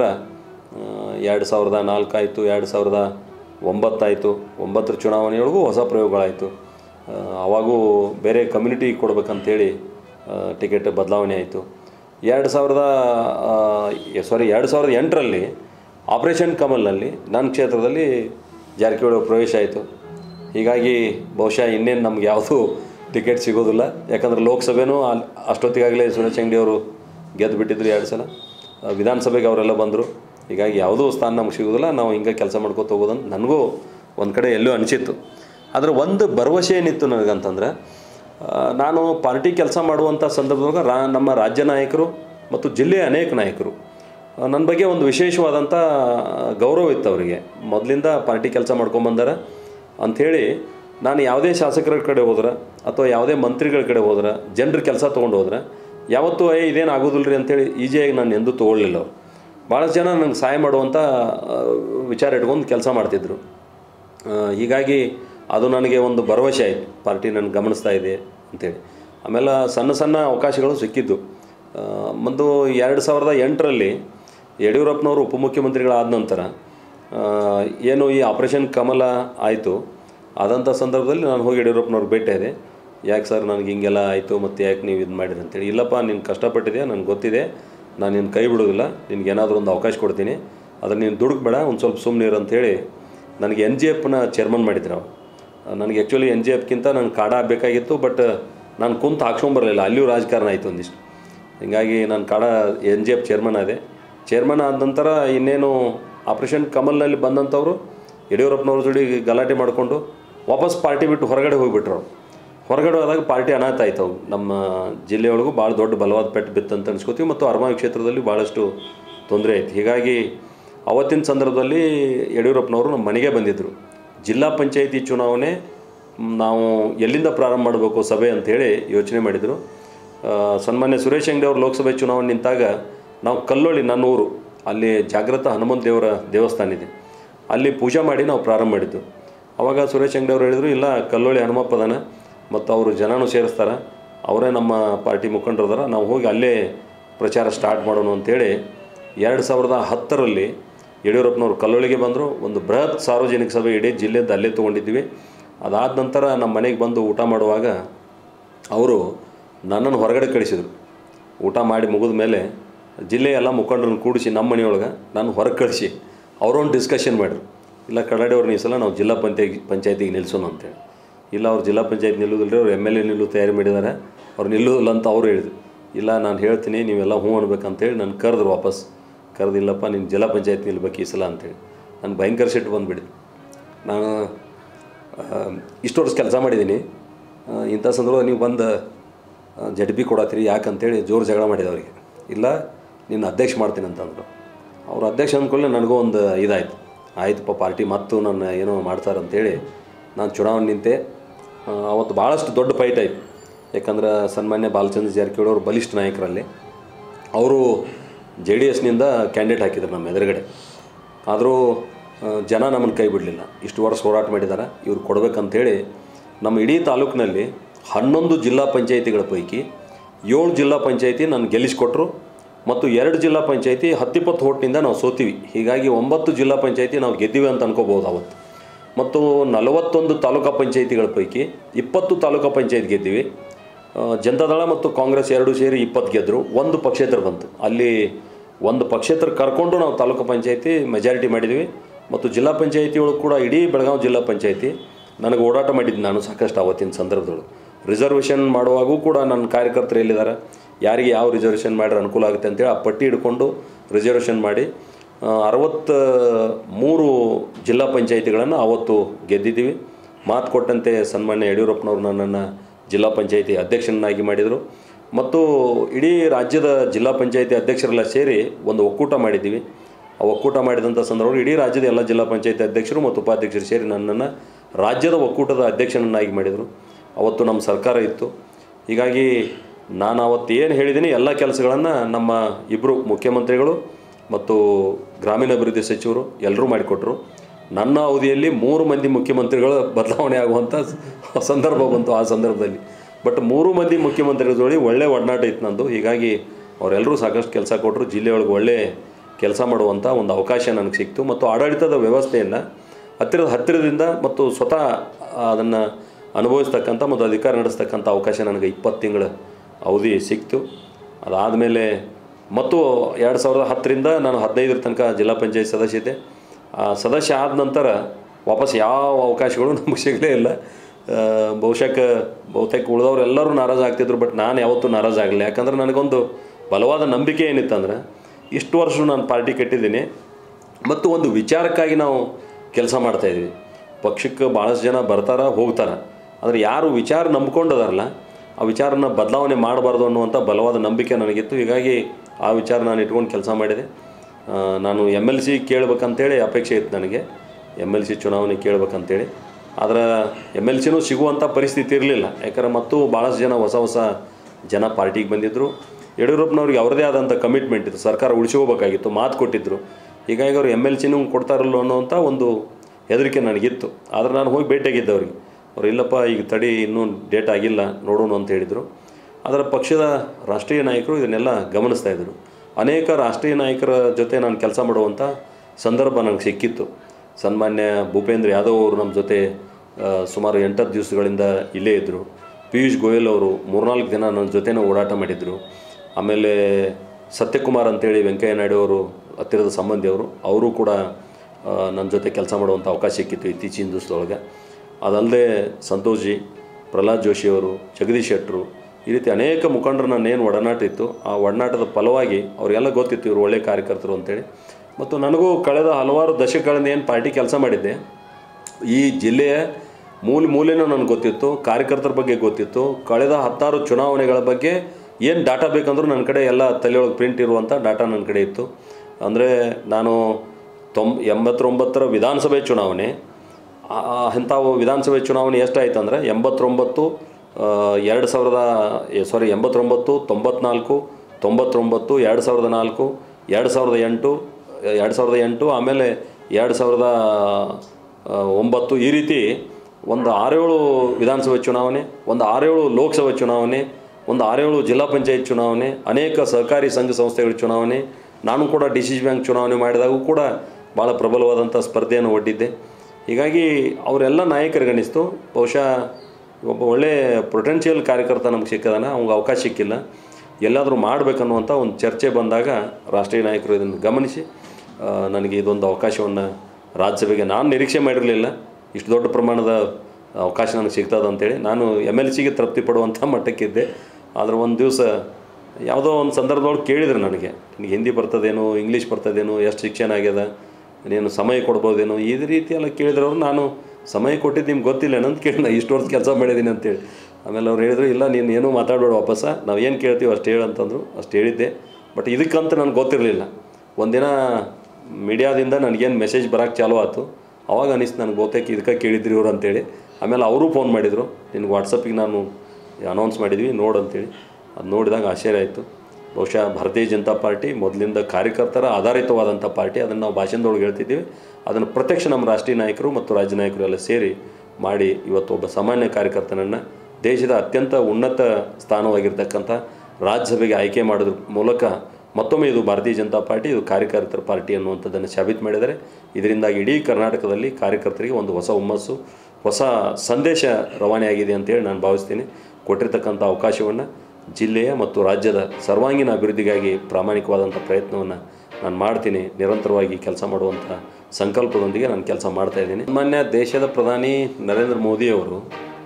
A: ಎರಡು ಸಾವಿರದ ನಾಲ್ಕು ಆಯಿತು ಎರಡು ಸಾವಿರದ ಒಂಬತ್ತಾಯಿತು ಒಂಬತ್ತರ ಚುನಾವಣೆಯೊಳಗೂ ಹೊಸ ಪ್ರಯೋಗಗಳಾಯಿತು ಆ, ಅವಾಗೂ ಬೇರೆ ಕಮ್ಯುನಿಟಿ ಕೊಡ್ಬೇಕಂತೇಳಿ ಟಿಕೆಟ್ ಬದಲಾವಣೆ ಆಯಿತು ಎರಡು ಸಾವಿರದ ಸಾರಿ ಎರಡು ಸಾವಿರದ ಎಂಟರಲ್ಲಿ ಆಪರೇಷನ್ ಕಮಲ್ನಲ್ಲಿ ನನ್ನ ಕ್ಷೇತ್ರದಲ್ಲಿ ಜಾರಕಿಹೊಳಿ ಅವ್ರ ಪ್ರವೇಶ ಆಯಿತು ಹೀಗಾಗಿ ಬಹುಶಃ ಇನ್ನೇನು ನಮ್ಗೆ ಯಾವುದೂ ಟಿಕೆಟ್ ಸಿಗೋದಿಲ್ಲ ಯಾಕಂದ್ರೆ ಲೋಕಸಭೆನೂ ಅಲ್ಲಿ ಅಷ್ಟೊತ್ತಿಗಾಗಲೇ ಸುರೇಶ್ ಅಂಗಡಿ ಅವರು ಗೆದ್ದು ಬಿಟ್ಟಿದ್ರು ಎರಡು ಸಲ ಆ, ವಿಧಾನಸಭೆಗೆ ಅವರೆಲ್ಲ ಬಂದರು ಹೀಗಾಗಿ ಯಾವುದೂ ಸ್ಥಾನ ನಮ್ಗೆ ಸಿಗೋದಿಲ್ಲ ನಾವು ಹಿಂಗೆ ಕೆಲಸ ಮಾಡ್ಕೊತ ಹೋಗೋದಂತ ನನಗೂ ಒಂದು ಕಡೆ ಎಲ್ಲೂ ಅನಿಸಿತ್ತು ಆದರೆ ಒಂದು ಭರವಸೆ ಏನಿತ್ತು ನನಗಂತಂದ್ರೆ ಆ, ನಾನು ಪಾರ್ಟಿ ಕೆಲಸ ಮಾಡುವಂಥ ಸಂದರ್ಭದೊಳಗೆ ರಾ ನಮ್ಮ ರಾಜ್ಯ ನಾಯಕರು ಮತ್ತು ಜಿಲ್ಲೆಯ ಅನೇಕ ನಾಯಕರು ಆ, ನನ್ನ ಬಗ್ಗೆ ಒಂದು ವಿಶೇಷವಾದಂಥ ಗೌರವ ಇತ್ತು ಅವರಿಗೆ ಮೊದಲಿಂದ ಪಾರ್ಟಿ ಕೆಲಸ ಮಾಡ್ಕೊಂಬಂದಾರ ಅಂಥೇಳಿ ನಾನು ಯಾವುದೇ ಶಾಸಕರ ಕಡೆ ಹೋದ್ರೆ ಅಥವಾ ಯಾವುದೇ ಮಂತ್ರಿಗಳ ಕಡೆ ಹೋದ್ರೆ ಜನರ ಕೆಲಸ ತೊಗೊಂಡು ಹೋದ್ರೆ ಯಾವತ್ತೂ ಏ ಇದೇನು ಆಗೋದಿಲ್ಲ ರೀ ಅಂತೇಳಿ ಈಜಿಯಾಗಿ ನಾನು ಎಂದೂ ತೊಗೊಳ್ಳಿಲ್ಲ ಅವ್ರು ಭಾಳಷ್ಟು ಜನ ನಂಗೆ ಸಹಾಯ ಮಾಡುವಂಥ ಆ, ವಿಚಾರ ಇಟ್ಕೊಂಡು ಕೆಲಸ ಮಾಡ್ತಿದ್ರು ಆ, ಹೀಗಾಗಿ ಅದು ನನಗೆ ಒಂದು ಭರವಸೆ ಆಯಿತು ಪಾರ್ಟಿ ನನ್ನ ಗಮನಿಸ್ತಾ ಇದೆ ಅಂತೇಳಿ ಆಮೇಲೆ ಸಣ್ಣ ಸಣ್ಣ ಅವಕಾಶಗಳು ಸಿಕ್ಕಿದ್ದು ಆ, ಒಂದು ಎರಡು ಸಾವಿರದ ಎಂಟರಲ್ಲಿ ಯಡಿಯೂರಪ್ಪನವರು ಉಪಮುಖ್ಯಮಂತ್ರಿಗಳಾದ ನಂತರ ಆ, ಏನು ಈ ಆಪರೇಷನ್ ಕಮಲ ಆಯಿತು ಆದಂಥ ಸಂದರ್ಭದಲ್ಲಿ ನಾನು ಹೋಗಿ ಯಡಿಯೂರಪ್ಪನವ್ರಿಗೆ ಭೇಟಿಯಾದೆ ಯಾಕೆ ಸರ್ ನನಗೆ ಹಿಂಗೆಲ್ಲ ಆಯಿತು ಮತ್ತು ಯಾಕೆ ನೀವು ಇದು ಮಾಡಿರಿ ಅಂತೇಳಿ ಇಲ್ಲಪ್ಪ ನೀನು ಕಷ್ಟಪಟ್ಟಿದೆ ನನಗೆ ಗೊತ್ತಿದೆ ನಾನು ನಿನ್ನ ಕೈ ಬಿಡೋದಿಲ್ಲ ನಿನ್ಗೆ ಏನಾದರೂ ಒಂದು ಅವಕಾಶ ಕೊಡ್ತೀನಿ ಅದನ್ನು ನೀನು ದುಡುಕ್ಬೇಡ ಒಂದು ಸ್ವಲ್ಪ ಸುಮ್ಮನೆ ಇರು ಅಂತೇಳಿ ನನಗೆ ಎನ್ ಜಿ ಎಫ್ನ ಚೇರ್ಮನ್ ಮಾಡಿದ್ರು ಅವ್ರು ನನಗೆ ಆ್ಯಕ್ಚುಲಿ ಎನ್ ಜಿ ಎಫ್ಗಿಂತ ನಾನು ಕಾಡ ಬೇಕಾಗಿತ್ತು ಬಟ್ ನಾನು ಕುಂತು ಹಾಕ್ಸ್ಕೊಂಬರಲಿಲ್ಲ ಅಲ್ಲಿಯೂ ರಾಜಕಾರಣ ಆಯಿತು ಒಂದಿಷ್ಟು ಹೀಗಾಗಿ ನಾನು ಕಾಡ ಎನ್ ಜಿ ಎಫ್ ಚೇರ್ಮನ್ ಆದೆ ಚೇರ್ಮನ್ ಆದ ನಂತರ ಇನ್ನೇನು ಆಪರೇಷನ್ ಕಮಲ್ನಲ್ಲಿ ಬಂದಂಥವ್ರು ಯಡಿಯೂರಪ್ಪನವ್ರ ಜೋಡಿ ಗಲಾಟೆ ಮಾಡಿಕೊಂಡು ವಾಪಸ್ ಪಾರ್ಟಿ ಬಿಟ್ಟು ಹೊರಗಡೆ ಹೋಗಿಬಿಟ್ರು ಅವ್ರು ಹೊರಗಡೆ ಹೋದಾಗ ಪಾರ್ಟಿ ಅನಾಥ ಆಯ್ತು ಅವು ನಮ್ಮ ಜಿಲ್ಲೆಯೊಳಗೂ ಭಾಳ ದೊಡ್ಡ ಬಲವಾದ ಪೆಟ್ಟು ಬಿತ್ತಂತ ಅನ್ಸ್ಕೋತೀವಿ ಮತ್ತು ಅರಮಾವಿ ಕ್ಷೇತ್ರದಲ್ಲಿ ಭಾಳಷ್ಟು ತೊಂದರೆ ಆಯ್ತು ಹೀಗಾಗಿ ಅವತ್ತಿನ ಸಂದರ್ಭದಲ್ಲಿ ಯಡಿಯೂರಪ್ಪನವರು ನಮ್ಮ ಮನೆಗೆ ಬಂದಿದ್ದರು ಜಿಲ್ಲಾ ಪಂಚಾಯಿತಿ ಚುನಾವಣೆ ಮ್, ನಾವು ಎಲ್ಲಿಂದ ಪ್ರಾರಂಭ ಮಾಡಬೇಕು ಸಭೆ ಅಂಥೇಳಿ ಯೋಚನೆ ಮಾಡಿದರು ಆ, ಸನ್ಮಾನ್ಯ ಸುರೇಶ್ ಅಂಗಡಿ ಅವರು ಲೋಕಸಭೆ ಚುನಾವಣೆ ನಿಂತಾಗ ನಾವು ಕಲ್ಲೊಳ್ಳಿ ನನ್ನ ಊರು ಅಲ್ಲಿ ಜಾಗೃತ ಹನುಮಂತ ದೇವರ ದೇವಸ್ಥಾನ ಇದೆ ಅಲ್ಲಿ ಪೂಜೆ ಮಾಡಿ ನಾವು ಪ್ರಾರಂಭ ಮಾಡಿದ್ದು ಅವಾಗ ಸುರೇಶ್ ಅಂಗಡಿ ಅವರು ಹೇಳಿದರು ಇಲ್ಲ ಕಲ್ಲೊಳ್ಳಿ ಹನುಮಪ್ಪ ಅದಾನ ಮತ್ತು ಅವರು ಜನನೂ ಸೇರಿಸ್ತಾರ ಅವರೇ ನಮ್ಮ ಪಾರ್ಟಿ ಮುಖಂಡರು ಅದಾರ ನಾವು ಹೋಗಿ ಅಲ್ಲೇ ಪ್ರಚಾರ ಸ್ಟಾರ್ಟ್ ಮಾಡೋಣ ಅಂತೇಳಿ ಎರಡು ಸಾವಿರದ ಹತ್ತರಲ್ಲಿ ಯಡಿಯೂರಪ್ಪನವರು ಕಲ್ಲೊಳಿಗೆ ಬಂದರು ಒಂದು ಬೃಹತ್ ಸಾರ್ವಜನಿಕ ಸಭೆ ಇಡೀ ಜಿಲ್ಲೆಯಿಂದ ಅಲ್ಲೇ ತೊಗೊಂಡಿದ್ವಿ ಅದಾದ ನಂತರ ನಮ್ಮ ಮನೆಗೆ ಬಂದು ಊಟ ಮಾಡುವಾಗ ಅವರು ನನ್ನನ್ನು ಹೊರಗಡೆ ಕಳಿಸಿದರು ಊಟ ಮಾಡಿ ಮುಗಿದ ಮೇಲೆ ಜಿಲ್ಲೆಯ ಎಲ್ಲ ಮುಖಂಡರನ್ನು ಕೂಡಿಸಿ ನಮ್ಮ ಮನೆಯೊಳಗೆ ನಾನು ಹೊರಗೆ ಕಳಿಸಿ ಅವರೊಂದು ಡಿಸ್ಕಷನ್ ಮಾಡಿದ್ರು ಇಲ್ಲ ಕಡಾಡಿಯವ್ರನ್ನ ಈ ಸಲ ನಾವು ಜಿಲ್ಲಾ ಪಂಚಾಯತ್ ಪಂಚಾಯತಿಗೆ ನಿಲ್ಲಿಸೋಣ ಅಂತೇಳಿ ಇಲ್ಲ ಅವ್ರು ಜಿಲ್ಲಾ ಪಂಚಾಯತ್ ನಿಲ್ಲುವುದಿಲ್ಲ ಅವ್ರು ಎಮ್ ಎಲ್ ಎ ನಿಲ್ಲು ತಯಾರಿ ಮಾಡಿದ್ದಾರೆ ಅವ್ರು ನಿಲ್ಲುವುದಿಲ್ಲ ಅಂತ ಅವ್ರು ಹೇಳಿದ್ರು ಇಲ್ಲ ನಾನು ಹೇಳ್ತೀನಿ ನೀವೆಲ್ಲ ಹ್ಞೂ ಅನ್ಬೇಕಂತೇಳಿ ನಾನು ಕರೆದ್ರು ವಾಪಸ್ ಕರೆದಿಲ್ಲಪ್ಪ ನೀನು ಜಿಲ್ಲಾ ಪಂಚಾಯತ್ ನಿಲ್ಬೇಕು ಈ ಸಲ ಅಂತೇಳಿ ನಾನು ಭಯಂಕರ ಸಿಟ್ಟು ಬಂದುಬಿಡಿ ನಾನು ಇಷ್ಟು ವರ್ಷ ಕೆಲಸ ಮಾಡಿದ್ದೀನಿ ಆ, ಇಂಥ ಸಂದರ್ಭದಲ್ಲಿ ನೀವು ಬಂದು ಜಡ್ ಪಿ ಕೊಡತ್ತೀರಿ ಯಾಕಂತೇಳಿ ಜೋರು ಜಗಳ ಮಾಡಿದೆ ಅವರಿಗೆ ಇಲ್ಲ ನಿನ್ನ ಅಧ್ಯಕ್ಷ ಮಾಡ್ತೀನಿ ಅಂತಂದರು ಅವ್ರು ಅಧ್ಯಕ್ಷ ಅಂದ್ಕೊಳ್ಳೆ ನನಗೂ ಒಂದು ಇದಾಯಿತು ಆಯ್ತಪ್ಪ ಪಾರ್ಟಿ ಮತ್ತು ನನ್ನ ಏನೋ ಮಾಡ್ತಾರಂತೇಳಿ ನಾನು ಚುನಾವಣೆ ನಿಂತೆ ಆ, ಅವತ್ತು ಭಾಳಷ್ಟು ದೊಡ್ಡ ಫೈಟ್ ಆಯಿತು ಯಾಕಂದ್ರೆ ಸನ್ಮಾನ್ಯ ಬಾಲಚಂದ್ರ ಜಾರಕಿಹೊಳಿ ಅವರು ಬಲಿಷ್ಠ ನಾಯಕರಲ್ಲಿ ಅವರು ಜೆ ಡಿ ಎಸ್ನಿಂದ ಕ್ಯಾಂಡಿಡೇಟ್ ಹಾಕಿದ್ರು ನಮ್ಮ ಎದುರುಗಡೆ ಆದರೂ ಆ, ಜನ ನಮ್ಮನ್ನು ಕೈ ಬಿಡಲಿಲ್ಲ ಇಷ್ಟು ವರ್ಷ ಹೋರಾಟ ಮಾಡಿದ್ದಾರೆ ಇವ್ರು ಕೊಡಬೇಕಂತೇಳಿ ನಮ್ಮ ಇಡೀ ತಾಲೂಕಿನಲ್ಲಿ ಹನ್ನೊಂದು ಜಿಲ್ಲಾ ಪಂಚಾಯಿತಿಗಳ ಪೈಕಿ ಏಳು ಜಿಲ್ಲಾ ಪಂಚಾಯಿತಿ ನಾನು ಗೆಲ್ಲಿಸ್ಕೊಟ್ರು ಮತ್ತು ಎರಡು ಜಿಲ್ಲಾ ಪಂಚಾಯಿತಿ ಹತ್ತಿಪ್ಪತ್ತು ಹೋಟ್ನಿಂದ ನಾವು ಸೋತೀವಿ ಹೀಗಾಗಿ ಒಂಬತ್ತು ಜಿಲ್ಲಾ ಪಂಚಾಯಿತಿ ನಾವು ಗೆದ್ದೀವಿ ಅಂತ ಅನ್ಕೋಬೋದು ಅವತ್ತು ಮತ್ತು ನಲವತ್ತೊಂದು ತಾಲೂಕಾ ಪಂಚಾಯಿತಿಗಳ ಪೈಕಿ ಇಪ್ಪತ್ತು ತಾಲೂಕಾ ಪಂಚಾಯತ್ ಗೆದ್ದೀವಿ ಆ, ಜನತಾದಳ ಮತ್ತು ಕಾಂಗ್ರೆಸ್ ಎರಡು ಸೇರಿ ಇಪ್ಪತ್ತು ಗೆದ್ದರು ಒಂದು ಪಕ್ಷೇತರ ಬಂತು ಅಲ್ಲಿ ಒಂದು ಪಕ್ಷೇತರ ಕರ್ಕೊಂಡು ನಾವು ತಾಲೂಕು ಪಂಚಾಯತಿ ಮೆಜಾರಿಟಿ ಮಾಡಿದ್ವಿ ಮತ್ತು ಜಿಲ್ಲಾ ಪಂಚಾಯತಿ ಒಳಗೆ ಕೂಡ ಇಡೀ ಬೆಳಗಾವಿ ಜಿಲ್ಲಾ ಪಂಚಾಯತಿ ನನಗೆ ಓಡಾಟ ಮಾಡಿದ್ದು ನಾನು ಸಾಕಷ್ಟು ಆವತ್ತಿನ ಸಂದರ್ಭದೊಳಗೆ ರಿಸರ್ವೇಷನ್ ಮಾಡುವಾಗೂ ಕೂಡ ನನ್ನ ಕಾರ್ಯಕರ್ತರು ಎಲ್ಲಿದ್ದಾರೆ ಯಾರಿಗೆ ಯಾವ ರಿಸರ್ವೇಷನ್ ಮಾಡಿದ್ರೆ ಅನುಕೂಲ ಆಗುತ್ತೆ ಅಂತೇಳಿ ಆ ಪಟ್ಟಿ ಹಿಡ್ಕೊಂಡು ರಿಸರ್ವೇಷನ್ ಮಾಡಿ ಅರವತ್ತ ಮೂರು ಜಿಲ್ಲಾ ಪಂಚಾಯಿತಿಗಳನ್ನು ಅವತ್ತು ಗೆದ್ದಿದ್ದೀವಿ ಮಾತು ಕೊಟ್ಟಂತೆ ಸನ್ಮಾನ್ಯ ಯಡಿಯೂರಪ್ಪನವರು ನನ್ನನ್ನು ಜಿಲ್ಲಾ ಪಂಚಾಯಿತಿ ಅಧ್ಯಕ್ಷನಾಗಿ ಮಾಡಿದರು ಮತ್ತು ಇಡೀ ರಾಜ್ಯದ ಜಿಲ್ಲಾ ಪಂಚಾಯಿತಿ ಅಧ್ಯಕ್ಷರೆಲ್ಲ ಸೇರಿ ಒಂದು ಒಕ್ಕೂಟ ಮಾಡಿದ್ದೀವಿ ಆ ಒಕ್ಕೂಟ ಮಾಡಿದಂಥ ಸಂದರ್ಭದಲ್ಲಿ ಇಡೀ ರಾಜ್ಯದ ಎಲ್ಲ ಜಿಲ್ಲಾ ಪಂಚಾಯಿತಿ ಅಧ್ಯಕ್ಷರು ಮತ್ತು ಉಪಾಧ್ಯಕ್ಷರು ಸೇರಿ ನನ್ನನ್ನು ರಾಜ್ಯದ ಒಕ್ಕೂಟದ ಅಧ್ಯಕ್ಷನನ್ನಾಗಿ ಮಾಡಿದರು ಅವತ್ತು ನಮ್ಮ ಸರ್ಕಾರ ಇತ್ತು ಹೀಗಾಗಿ ನಾನು ಅವತ್ತು ಏನು ಹೇಳಿದ್ದೀನಿ ಎಲ್ಲ ಕೆಲಸಗಳನ್ನು ನಮ್ಮ ಇಬ್ಬರು ಮುಖ್ಯಮಂತ್ರಿಗಳು ಮತ್ತು ಗ್ರಾಮೀಣಾಭಿವೃದ್ಧಿ ಸಚಿವರು ಎಲ್ಲರೂ ಮಾಡಿಕೊಟ್ರು ನನ್ನ ಅವಧಿಯಲ್ಲಿ ಮೂರು ಮಂದಿ ಮುಖ್ಯಮಂತ್ರಿಗಳ ಬದಲಾವಣೆ ಆಗುವಂಥ ಸಂದರ್ಭ ಬಂತು ಆ ಸಂದರ್ಭದಲ್ಲಿ ಬಟ್ ಮೂರು ಮಂದಿ ಮುಖ್ಯಮಂತ್ರಿಗಳ ಜೋಡಿ ಒಳ್ಳೆ ಒಡನಾಟ ಇತ್ತು ನಂದು ಹೀಗಾಗಿ ಅವರೆಲ್ಲರೂ ಸಾಕಷ್ಟು ಕೆಲಸ ಕೊಟ್ಟರು ಜಿಲ್ಲೆಯೊಳಗೆ ಒಳ್ಳೆ ಕೆಲಸ ಮಾಡುವಂಥ ಒಂದು ಅವಕಾಶ ನನಗೆ ಸಿಕ್ತು ಮತ್ತು ಆಡಳಿತದ ವ್ಯವಸ್ಥೆಯನ್ನು ಹತ್ತಿರದ ಹತ್ತಿರದಿಂದ ಮತ್ತು ಸ್ವತಃ ಅದನ್ನು ಅನುಭವಿಸ್ತಕ್ಕಂಥ ಮತ್ತು ಅಧಿಕಾರ ನಡೆಸ್ತಕ್ಕಂಥ ಅವಕಾಶ ನನಗೆ ಇಪ್ಪತ್ತು ತಿಂಗಳ ಅವಧಿ ಸಿಕ್ತು ಅದಾದಮೇಲೆ ಮತ್ತು ಎರಡು ಸಾವಿರದ ಹತ್ತರಿಂದ ನಾನು ಹದಿನೈದರ ತನಕ ಜಿಲ್ಲಾ ಪಂಚಾಯತ್ ಸದಸ್ಯ ಇದ್ದೆ ಆ ಸದಸ್ಯ ಆದ ನಂತರ ವಾಪಸ್ ಯಾವ ಅವಕಾಶಗಳು ನಮಗೆ ಸಿಗಲೇ ಇಲ್ಲ ಆ, ಬಹುಶಃ ಬಹುತೇಕ ಉಳಿದವರೆಲ್ಲರೂ ನಾರಾಜ್ ಆಗ್ತಿದ್ರು ಬಟ್ ನಾನು ಯಾವತ್ತೂ ನಾರಾಜ್ ಆಗಲಿಲ್ಲ ಯಾಕಂದ್ರೆ ನನಗೊಂದು ಬಲವಾದ ನಂಬಿಕೆ ಏನಿತ್ತಂದ್ರೆ ಇಷ್ಟು ವರ್ಷ ನಾನು ಪಾರ್ಟಿ ಕಟ್ಟಿದ್ದೀನಿ ಮತ್ತು ಒಂದು ವಿಚಾರಕ್ಕಾಗಿ ನಾವು ಕೆಲಸ ಮಾಡ್ತಾಯಿದ್ವಿ ಪಕ್ಷಕ್ಕೆ ಭಾಳಷ್ಟು ಜನ ಬರ್ತಾರ ಹೋಗ್ತಾರ ಆದರೆ ಯಾರು ವಿಚಾರ ನಂಬ್ಕೊಂಡದಾರಲ್ಲ ಆ ವಿಚಾರನ ಬದಲಾವಣೆ ಮಾಡಬಾರ್ದು ಅನ್ನುವಂಥ ಬಲವಾದ ನಂಬಿಕೆ ನನಗಿತ್ತು ಹೀಗಾಗಿ ಆ ವಿಚಾರ ನಾನು ಇಟ್ಕೊಂಡು ಕೆಲಸ ಮಾಡಿದೆ ಆ, ನಾನು ಎಮ್ ಎಲ್ ಸಿ ಕೇಳ್ಬೇಕಂತೇಳಿ ಅಪೇಕ್ಷೆ ಇತ್ತು ನನಗೆ ಎಮ್ ಎಲ್ ಸಿ ಚುನಾವಣೆ ಕೇಳ್ಬೇಕಂತೇಳಿ ಆದರೆ ಎಮ್ ಎಲ್ ಸಿನೂ ಸಿಗುವಂಥ ಪರಿಸ್ಥಿತಿ ಇರಲಿಲ್ಲ ಯಾಕಂದ್ರೆ ಮತ್ತು ಭಾಳಷ್ಟು ಜನ ಹೊಸ ಹೊಸ ಜನ ಪಾರ್ಟಿಗೆ ಬಂದಿದ್ದರು ಯಡಿಯೂರಪ್ಪನವ್ರಿಗೆ ಅವ್ರದ್ದೇ ಆದಂಥ ಕಮಿಟ್ಮೆಂಟ್ ಇತ್ತು ಸರ್ಕಾರ ಉಳಿಸ್ಕೋಬೇಕಾಗಿತ್ತು ಮಾತು ಕೊಟ್ಟಿದ್ದರು ಹೀಗಾಗಿ ಅವರು ಎಮ್ ಎಲ್ ಸಿನೂ ಕೊಡ್ತಾರಲ್ಲೋ ಅನ್ನೋವಂಥ ಒಂದು ಹೆದರಿಕೆ ನನಗಿತ್ತು ಆದರೆ ನಾನು ಹೋಗಿ ಭೇಟಿಯಾಗಿದ್ದೆ ಅವ್ರಿಗೆ ಅವ್ರು ಇಲ್ಲಪ್ಪ ಈಗ ತಡಿ ಇನ್ನೂ ಡೇಟ್ ಆಗಿಲ್ಲ ನೋಡೋಣ ಅಂತ ಹೇಳಿದರು ಅದರ ಪಕ್ಷದ ರಾಷ್ಟ್ರೀಯ ನಾಯಕರು ಇದನ್ನೆಲ್ಲ ಗಮನಿಸ್ತಾ ಇದ್ದರು ಅನೇಕ ರಾಷ್ಟ್ರೀಯ ನಾಯಕರ ಜೊತೆ ನಾನು ಕೆಲಸ ಮಾಡುವಂಥ ಸಂದರ್ಭ ನನಗೆ ಸಿಕ್ಕಿತ್ತು ಸನ್ಮಾನ್ಯ ಭೂಪೇಂದ್ರ ಯಾದವ್ ಅವರು ನಮ್ಮ ಜೊತೆ ಆ, ಸುಮಾರು ಎಂಟತ್ತು ದಿವಸಗಳಿಂದ ಇಲ್ಲೇ ಇದ್ದರು ಪಿಯೂಷ್ ಗೋಯಲ್ ಅವರು ಮೂರ್ನಾಲ್ಕು ದಿನ ನನ್ನ ಜೊತೆನೇ ಓಡಾಟ ಮಾಡಿದರು ಆಮೇಲೆ ಸತ್ಯಕುಮಾರ್ ಅಂತೇಳಿ ವೆಂಕಯ್ಯ ನಾಯ್ಡು ಅವರು ಹತ್ತಿರದ ಸಂಬಂಧಿಯವರು ಅವರು ಕೂಡ ಆ, ನನ್ನ ಜೊತೆ ಕೆಲಸ ಮಾಡುವಂಥ ಅವಕಾಶ ಸಿಕ್ಕಿತ್ತು ಇತ್ತೀಚಿನ ದಿವಸದೊಳಗೆ ಅದಲ್ಲದೆ ಸಂತೋಷ್ ಜಿ ಪ್ರಹ್ಲಾದ್ ಜೋಶಿಯವರು ಜಗದೀಶ್ ಶೆಟ್ಟರು ಈ ರೀತಿ ಅನೇಕ ಮುಖಂಡರು ನನ್ನೇನು ಒಡನಾಟ ಇತ್ತು ಆ ಒಡನಾಟದ ಫಲವಾಗಿ ಅವರಿಗೆಲ್ಲ ಗೊತ್ತಿತ್ತು ಇವರು ಒಳ್ಳೆಯ ಕಾರ್ಯಕರ್ತರು ಅಂತೇಳಿ ಮತ್ತು ನನಗೂ ಕಳೆದ ಹಲವಾರು ದಶಕಗಳಿಂದ ಏನು ಪಾರ್ಟಿ ಕೆಲಸ ಮಾಡಿದ್ದೆ ಈ ಜಿಲ್ಲೆಯ ಮೂಲೆ ಮೂಲೆನೂ ನನಗೆ ಗೊತ್ತಿತ್ತು ಕಾರ್ಯಕರ್ತರ ಬಗ್ಗೆ ಗೊತ್ತಿತ್ತು ಕಳೆದ ಹತ್ತಾರು ಚುನಾವಣೆಗಳ ಬಗ್ಗೆ ಏನು ಡಾಟಾ ಬೇಕಂದ್ರೂ ನನ್ನ ಕಡೆ ಎಲ್ಲ ತಲೆಯೊಳಗೆ ಪ್ರಿಂಟ್ ಇರುವಂಥ ಡಾಟಾ ನನ್ನ ಕಡೆ ಇತ್ತು ಅಂದರೆ ನಾನು ತೊಂಬ ಎಂಬತ್ತೊಂಬತ್ತರ ವಿಧಾನಸಭೆ ಚುನಾವಣೆ ಆ- ಆ ಅಂಥವು ವಿಧಾನಸಭೆ ಚುನಾವಣೆ ಎಷ್ಟಾಯ್ತು ಅಂದರೆ ಎಂಬತ್ತೊಂಬತ್ತು ಆ, ಎರಡು ಸಾವಿರದ ಸಾರಿ ಎಂಬತ್ತೊಂಬತ್ತು ತೊಂಬತ್ನಾಲ್ಕು ತೊಂಬತ್ತೊಂಬತ್ತು ಎರಡು ಸಾವಿರದ ನಾಲ್ಕು ಎರಡು ಸಾವಿರದ ಎಂಟು ಎರಡು ಸಾವಿರದ ಎಂಟು ಆಮೇಲೆ ಎರಡು ಸಾವಿರದ ಆ, ಒಂಬತ್ತು ಈ ರೀತಿ ಒಂದು ಆರೇಳು ವಿಧಾನಸಭೆ ಚುನಾವಣೆ ಒಂದು ಆರೇಳು ಲೋಕಸಭೆ ಚುನಾವಣೆ ಒಂದು ಆರೇಳು ಜಿಲ್ಲಾ ಪಂಚಾಯತ್ ಚುನಾವಣೆ ಅನೇಕ ಸಹಕಾರಿ ಸಂಘ ಸಂಸ್ಥೆಗಳ ಚುನಾವಣೆ ನಾನು ಕೂಡ ಡಿ ಸಿ ಬ್ಯಾಂಕ್ ಚುನಾವಣೆ ಮಾಡಿದಾಗೂ ಕೂಡ ಭಾಳ ಪ್ರಬಲವಾದಂಥ ಸ್ಪರ್ಧೆಯನ್ನು ಒಡ್ಡಿದ್ದೆ ಹೀಗಾಗಿ ಅವರೆಲ್ಲ ನಾಯಕರಿಗನಿಸ್ತು ಬಹುಶಃ ಒಬ್ಬ ಒಳ್ಳೆ ಪೊಟೆನ್ಷಿಯಲ್ ಕಾರ್ಯಕರ್ತ ನಮ್ಗೆ ಸಿಕ್ಕದಾನ ಅವ್ಗೆ ಅವಕಾಶ ಸಿಕ್ಕಿಲ್ಲ ಎಲ್ಲಾದರೂ ಮಾಡಬೇಕನ್ನುವಂಥ ಒಂದು ಚರ್ಚೆ ಬಂದಾಗ ರಾಷ್ಟ್ರೀಯ ನಾಯಕರು ಇದನ್ನು ಗಮನಿಸಿ ಆ, ನನಗೆ ಇದೊಂದು ಅವಕಾಶವನ್ನು ರಾಜ್ಯಸಭೆಗೆ ನಾನು ನಿರೀಕ್ಷೆ ಮಾಡಿರಲಿಲ್ಲ ಇಷ್ಟು ದೊಡ್ಡ ಪ್ರಮಾಣದ ಅವಕಾಶ ನನಗೆ ಸಿಗ್ತದೆ ಅಂತೇಳಿ ನಾನು ಎಮ್ ಎಲ್ ಸಿಗೆ ತೃಪ್ತಿ ಪಡುವಂಥ ಮಟ್ಟಕ್ಕಿದ್ದೆ ಆದರೆ ಒಂದು ದಿವಸ ಯಾವುದೋ ಒಂದು ಸಂದರ್ಭದೊಳಗೆ ಕೇಳಿದ್ರು ನನಗೆ ನಿನಗೆ ಹಿಂದಿ ಬರ್ತದೇನೋ ಇಂಗ್ಲೀಷ್ ಬರ್ತದೇನೋ ಎಷ್ಟು ಶಿಕ್ಷಣ ಆಗ್ಯದ ನೀನು ಸಮಯ ಕೊಡ್ಬೋದೇನೋ ಈ ರೀತಿ ಎಲ್ಲ ಕೇಳಿದ್ರವ್ರು ನಾನು ಸಮಯ ಕೊಟ್ಟಿದ್ದು ನಿಮ್ಗೆ ಗೊತ್ತಿಲ್ಲ ಅಂತ ಕೇಳಿ ನಾ ಇಷ್ಟು ವರ್ಷ ಕೆಲಸ ಮಾಡಿದ್ದೀನಿ ಅಂತೇಳಿ ಆಮೇಲೆ ಅವ್ರು ಹೇಳಿದ್ರು ಇಲ್ಲ ನೀನು ಏನೂ ಮಾತಾಡಬೇಡ ವಾಪಸ್ಸ ನಾವು ಏನು ಕೇಳ್ತೀವಿ ಅಷ್ಟು ಹೇಳು ಅಂತಂದರು ಅಷ್ಟು ಹೇಳಿದ್ದೆ ಬಟ್ ಇದಕ್ಕಂತ ನನಗೆ ಗೊತ್ತಿರಲಿಲ್ಲ ಒಂದಿನ ಮೀಡಿಯಾದಿಂದ ನನಗೇನು ಮೆಸೇಜ್ ಬರೋಕ್ಕೆ ಚಾಲೂ ಆಯ್ತು ಅವಾಗ ಅನಿಸ್ತು ನನಗೆ ಬಹುತೇಕ ಇದಕ್ಕೆ ಕೇಳಿದ್ರಿ ಇವ್ರು ಅಂತೇಳಿ ಆಮೇಲೆ ಅವರು ಫೋನ್ ಮಾಡಿದರು ನಿನಗೆ ವಾಟ್ಸಪ್ಪಿಗೆ ನಾನು ಅನೌನ್ಸ್ ಮಾಡಿದ್ವಿ ನೋಡು ಅಂತೇಳಿ ಅದು ನೋಡಿದಾಗ ಆಶ್ಚರ್ಯ ಆಯಿತು ಬಹುಶಃ ಭಾರತೀಯ ಜನತಾ ಪಾರ್ಟಿ ಮೊದಲಿಂದ ಕಾರ್ಯಕರ್ತರ ಆಧಾರಿತವಾದಂಥ ಪಾರ್ಟಿ ಅದನ್ನು ನಾವು ಭಾಷಣದೊಳಗೆ ಹೇಳ್ತಿದ್ದೀವಿ ಅದನ್ನು ಪ್ರತ್ಯಕ್ಷ ನಮ್ಮ ರಾಷ್ಟ್ರೀಯ ನಾಯಕರು ಮತ್ತು ರಾಜ್ಯ ನಾಯಕರು ಎಲ್ಲ ಸೇರಿ ಮಾಡಿ ಇವತ್ತು ಒಬ್ಬ ಸಾಮಾನ್ಯ ಕಾರ್ಯಕರ್ತನನ್ನು ದೇಶದ ಅತ್ಯಂತ ಉನ್ನತ ಸ್ಥಾನವಾಗಿರ್ತಕ್ಕಂಥ ರಾಜ್ಯಸಭೆಗೆ ಆಯ್ಕೆ ಮಾಡೋದ್ರ ಮೂಲಕ ಮತ್ತೊಮ್ಮೆ ಇದು ಭಾರತೀಯ ಜನತಾ ಪಾರ್ಟಿ ಇದು ಕಾರ್ಯಕರ್ತರ ಪಾರ್ಟಿ ಅನ್ನುವಂಥದ್ದನ್ನು ಸಾಬೀತು ಮಾಡಿದರೆ ಇದರಿಂದಾಗಿ ಇಡೀ ಕರ್ನಾಟಕದಲ್ಲಿ ಕಾರ್ಯಕರ್ತರಿಗೆ ಒಂದು ಹೊಸ ಹುಮ್ಮಸ್ಸು ಹೊಸ ಸಂದೇಶ ರವಾನೆಯಾಗಿದೆ ಅಂತೇಳಿ ನಾನು ಭಾವಿಸ್ತೀನಿ ಕೊಟ್ಟಿರ್ತಕ್ಕಂಥ ಅವಕಾಶವನ್ನು ಜಿಲ್ಲೆಯ ಮತ್ತು ರಾಜ್ಯದ ಸರ್ವಾಂಗೀಣ ಅಭಿವೃದ್ಧಿಗಾಗಿ ಪ್ರಾಮಾಣಿಕವಾದಂಥ ಪ್ರಯತ್ನವನ್ನು ನಾನು ಮಾಡ್ತೀನಿ ನಿರಂತರವಾಗಿ ಕೆಲಸ ಮಾಡುವಂಥ ಸಂಕಲ್ಪದೊಂದಿಗೆ ನಾನು ಕೆಲಸ ಮಾಡ್ತಾ ಇದ್ದೀನಿ ಮಾನ್ಯ ದೇಶದ ಪ್ರಧಾನಿ ನರೇಂದ್ರ ಮೋದಿಯವರು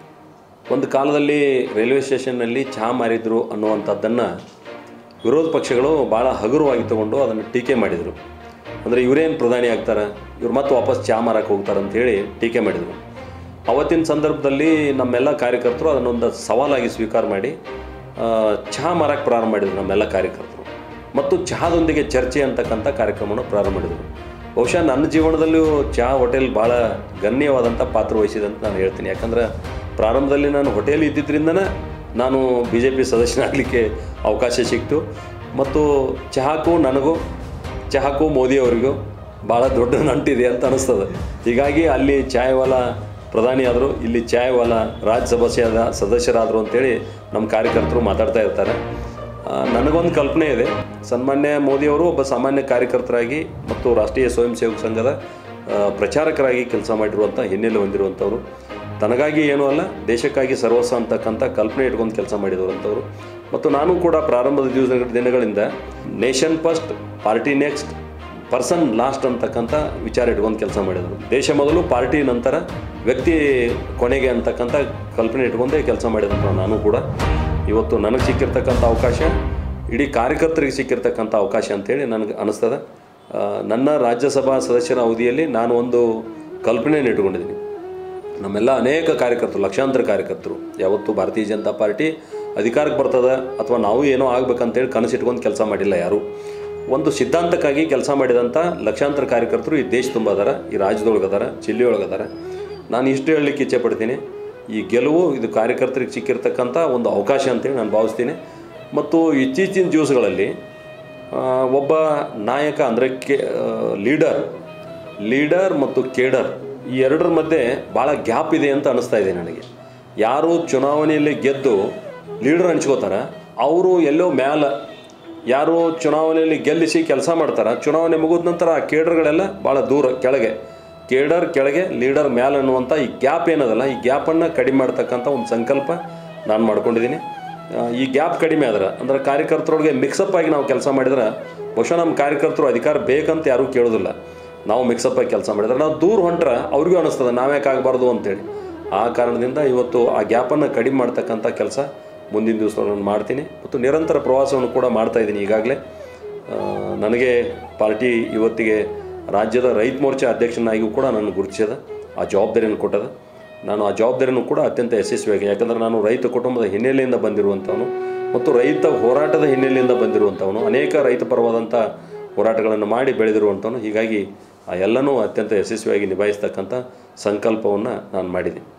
A: ಒಂದು ಕಾಲದಲ್ಲಿ ರೈಲ್ವೆ ಸ್ಟೇಷನ್ನಲ್ಲಿ ಚಹಾ ಮಾರಿದ್ರು ಅನ್ನುವಂಥದ್ದನ್ನು ವಿರೋಧ ಪಕ್ಷಗಳು ಭಾಳ ಹಗುರವಾಗಿ ತಗೊಂಡು ಅದನ್ನು ಟೀಕೆ ಮಾಡಿದರು ಅಂದರೆ ಇವರೇನು ಪ್ರಧಾನಿ ಆಗ್ತಾರೆ ಇವ್ರು ಮತ್ತೆ ವಾಪಸ್ ಚಹಾ ಮಾರಕ್ಕೆ ಹೋಗ್ತಾರೆ ಅಂತೇಳಿ ಟೀಕೆ ಮಾಡಿದರು ಅವತ್ತಿನ ಸಂದರ್ಭದಲ್ಲಿ ನಮ್ಮೆಲ್ಲ ಕಾರ್ಯಕರ್ತರು ಅದನ್ನೊಂದು ಸವಾಲಾಗಿ ಸ್ವೀಕಾರ ಮಾಡಿ ಆ, ಚಹಾ ಮಾರಕ್ಕೆ ಪ್ರಾರಂಭ ಮಾಡಿದರು ನಮ್ಮೆಲ್ಲ ಕಾರ್ಯಕರ್ತರು ಮತ್ತು ಚಹಾದೊಂದಿಗೆ ಚರ್ಚೆ ಅಂತಕ್ಕಂಥ ಕಾರ್ಯಕ್ರಮವನ್ನು ಪ್ರಾರಂಭ ಮಾಡಿದರು ಬಹುಶಃ ನನ್ನ ಜೀವನದಲ್ಲೂ ಚಹಾ ಹೋಟೆಲ್ ಭಾಳ ಗಣ್ಯವಾದಂಥ ಪಾತ್ರ ವಹಿಸಿದೆ ಅಂತ ನಾನು ಹೇಳ್ತೀನಿ ಯಾಕಂದ್ರೆ ಪ್ರಾರಂಭದಲ್ಲಿ ನಾನು ಹೋಟೆಲ್ ಇದ್ದಿದ್ದರಿಂದನೇ ನಾನು ಬಿ ಜೆ ಪಿ ಸದಸ್ಯನಾಗಲಿಕ್ಕೆ ಅವಕಾಶ ಸಿಕ್ತು ಮತ್ತು ಚಹಾಕ್ಕೂ ನನಗೂ ಚಹಾಕ್ಕೂ ಮೋದಿಯವರಿಗೂ ಭಾಳ ದೊಡ್ಡ ನಂಟಿದೆ ಅಂತ ಅನಿಸ್ತದೆ ಹೀಗಾಗಿ ಅಲ್ಲಿ ಚಾಯ್ವಾಲ ಪ್ರಧಾನಿ ಆದರು ಇಲ್ಲಿ ಚಾಯ್ವಾಲ ರಾಜ್ಯಸಭಾ ಸದ- ಸದಸ್ಯರಾದರು ಅಂತೇಳಿ ನಮ್ಮ ಕಾರ್ಯಕರ್ತರು ಮಾತಾಡ್ತಾ ಇರ್ತಾರೆ ಆ, ನನಗೊಂದು ಕಲ್ಪನೆ ಇದೆ ಸನ್ಮಾನ್ಯ ಮೋದಿಯವರು ಒಬ್ಬ ಸಾಮಾನ್ಯ ಕಾರ್ಯಕರ್ತರಾಗಿ ಮತ್ತು ರಾಷ್ಟ್ರೀಯ ಸ್ವಯಂ ಸೇವಕ ಸಂಘದ ಆ, ಪ್ರಚಾರಕರಾಗಿ ಕೆಲಸ ಮಾಡಿರುವಂಥ ಹಿನ್ನೆಲೆ ಹೊಂದಿರುವಂಥವ್ರು ತನಗಾಗಿ ಏನೂ ಅಲ್ಲ ದೇಶಕ್ಕಾಗಿ ಸರ್ವಸ್ವ ಅಂತಕ್ಕಂಥ ಕಲ್ಪನೆ ಇಟ್ಕೊಂಡು ಕೆಲಸ ಮಾಡಿದವರಂಥವ್ರು ಮತ್ತು ನಾನು ಕೂಡ ಪ್ರಾರಂಭದ ದಿವಸ ದಿನಗಳಿಂದ nation first party next person last ಅಂತಕ್ಕಂಥ ವಿಚಾರ ಇಟ್ಕೊಂಡು ಕೆಲಸ ಮಾಡಿದರು ದೇಶ ಮೊದಲು ಪಾರ್ಟಿ ನಂತರ ವ್ಯಕ್ತಿ ಕೊನೆಗೆ ಅಂತಕ್ಕಂಥ ಕಲ್ಪನೆ ಇಟ್ಕೊಂಡೇ ಕೆಲಸ ಮಾಡಿದಂಥ ನಾನು ಕೂಡ ಇವತ್ತು ನನಗೆ ಸಿಕ್ಕಿರ್ತಕ್ಕಂಥ ಅವಕಾಶ ಇಡೀ ಕಾರ್ಯಕರ್ತರಿಗೆ ಸಿಕ್ಕಿರ್ತಕ್ಕಂಥ ಅವಕಾಶ ಅಂತೇಳಿ ನನಗೆ ಅನಿಸ್ತದೆ ಆ, ನನ್ನ ರಾಜ್ಯಸಭಾ ಸದಸ್ಯರ ಅವಧಿಯಲ್ಲಿ ನಾನು ಒಂದು ಕಲ್ಪನೆಯನ್ನು ಇಟ್ಕೊಂಡಿದ್ದೀನಿ ನಮ್ಮೆಲ್ಲ ಅನೇಕ ಕಾರ್ಯಕರ್ತರು ಲಕ್ಷಾಂತರ ಕಾರ್ಯಕರ್ತರು ಯಾವತ್ತೂ ಭಾರತೀಯ ಜನತಾ ಪಾರ್ಟಿ ಅಧಿಕಾರಕ್ಕೆ ಬರ್ತದ ಅಥವಾ ನಾವು ಏನೋ ಆಗ್ಬೇಕಂತೇಳಿ ಕನಸಿಟ್ಕೊಂಡು ಕೆಲಸ ಮಾಡಿಲ್ಲ ಯಾರು ಒಂದು ಸಿದ್ಧಾಂತಕ್ಕಾಗಿ ಕೆಲಸ ಮಾಡಿದಂಥ ಲಕ್ಷಾಂತರ ಕಾರ್ಯಕರ್ತರು ಈ ದೇಶ ತುಂಬ ಅದಾರ ಈ ರಾಜ್ಯದೊಳಗೆ ಅದಾರ ಜಿಲ್ಲೆಯೊಳಗೆ ಅದಾರ ನಾನು ಇಷ್ಟು ಹೇಳಲಿಕ್ಕೆ ಇಚ್ಛೆ ಪಡ್ತೀನಿ ಈ ಗೆಲುವು ಇದು ಕಾರ್ಯಕರ್ತರಿಗೆ ಸಿಕ್ಕಿರ್ತಕ್ಕಂಥ ಒಂದು ಅವಕಾಶ ಅಂತೇಳಿ ನಾನು ಭಾವಿಸ್ತೀನಿ ಮತ್ತು ಇತ್ತೀಚಿನ ದಿವಸಗಳಲ್ಲಿ ಆ, ಒಬ್ಬ ನಾಯಕ ಅಂದರೆ ಕೆ ಲೀಡರ್ ಲೀಡರ್ ಮತ್ತು ಕೇಡರ್ ಈ ಎರಡರ ಮಧ್ಯೆ ಭಾಳ ಗ್ಯಾಪ್ ಇದೆ ಅಂತ ಅನಿಸ್ತಾ ಇದೆ ನನಗೆ ಯಾರು ಚುನಾವಣೆಯಲ್ಲಿ ಗೆದ್ದು ಲೀಡರ್ ಹಂಚ್ಕೋತಾರ ಅವರು ಎಲ್ಲೋ ಮ್ಯಾಲ ಯಾರು ಚುನಾವಣೆಯಲ್ಲಿ ಗೆಲ್ಲಿಸಿ ಕೆಲಸ ಮಾಡ್ತಾರೆ ಚುನಾವಣೆ ಮುಗಿದ ನಂತರ ಆ ಕೇಡರ್ಗಳೆಲ್ಲ ಭಾಳ ದೂರ ಕೆಳಗೆ ಕೇಡರ್ ಕೆಳಗೆ ಲೀಡರ್ ಮ್ಯಾಲ ಅನ್ನುವಂಥ ಈ ಗ್ಯಾಪ್ ಏನದಲ್ಲ ಈ ಗ್ಯಾಪನ್ನು ಕಡಿಮೆ ಮಾಡ್ತಕ್ಕಂಥ ಒಂದು ಸಂಕಲ್ಪ ನಾನು ಮಾಡ್ಕೊಂಡಿದ್ದೀನಿ ಆ, ಈ ಗ್ಯಾಪ್ ಕಡಿಮೆ ಆದ್ರೆ ಅಂದ್ರೆ ಕಾರ್ಯಕರ್ತರೊಳಗೆ ಮಿಕ್ಸಪ್ ಆಗಿ ನಾವು ಕೆಲಸ ಮಾಡಿದ್ರೆ ಬಹುಶಃ ನಮ್ಮ ಕಾರ್ಯಕರ್ತರು ಅಧಿಕಾರ ಬೇಕಂತ ಯಾರೂ ಕೇಳೋದಿಲ್ಲ ನಾವು ಮಿಕ್ಸಪ್ ಆಗಿ ಕೆಲಸ ಮಾಡಿದ್ರೆ ನಾವು ದೂರ ಹೊಂಟ್ರೆ ಅವ್ರಿಗೂ ಅನಿಸ್ತದೆ ನಾವ್ಯಾಕೆ ಆಗಬಾರ್ದು ಅಂತೇಳಿ ಆ ಕಾರಣದಿಂದ ಇವತ್ತು ಆ ಗ್ಯಾಪನ್ನು ಕಡಿಮೆ ಮಾಡ್ತಕ್ಕಂಥ ಕೆಲಸ ಮುಂದಿನ ದಿವಸಗಳನ್ನು ಮಾಡ್ತೀನಿ ಮತ್ತು ನಿರಂತರ ಪ್ರವಾಸವನ್ನು ಕೂಡ ಮಾಡ್ತಾ ಇದ್ದೀನಿ ಈಗಾಗಲೇ ಆ, ನನಗೆ ಪಾರ್ಟಿ ಇವತ್ತಿಗೆ ರಾಜ್ಯದ ರೈತ ಮೋರ್ಚಾ ಅಧ್ಯಕ್ಷನಾಗಿಯೂ ಕೂಡ ನನ್ನ ಗುರುತಿಸಿದ ಆ ಜವಾಬ್ದಾರಿಯನ್ನು ಕೊಟ್ಟದ ನಾನು ಆ ಜವಾಬ್ದಾರಿಯನ್ನು ಕೂಡ ಅತ್ಯಂತ ಯಶಸ್ವಿಯಾಗಿ ಯಾಕಂದರೆ ನಾನು ರೈತ ಕುಟುಂಬದ ಹಿನ್ನೆಲೆಯಿಂದ ಬಂದಿರುವಂಥವನು ಮತ್ತು ರೈತ ಹೋರಾಟದ ಹಿನ್ನೆಲೆಯಿಂದ ಬಂದಿರುವಂಥವನು ಅನೇಕ ರೈತ ಪರವಾದಂಥ ಹೋರಾಟಗಳನ್ನು ಮಾಡಿ ಬೆಳೆದಿರುವಂಥವನು ಹೀಗಾಗಿ ಆ ಎಲ್ಲನೂ ಅತ್ಯಂತ ಯಶಸ್ವಿಯಾಗಿ ನಿಭಾಯಿಸ್ತಕ್ಕಂಥ ಸಂಕಲ್ಪವನ್ನು ನಾನು ಮಾಡಿದ್ದೀನಿ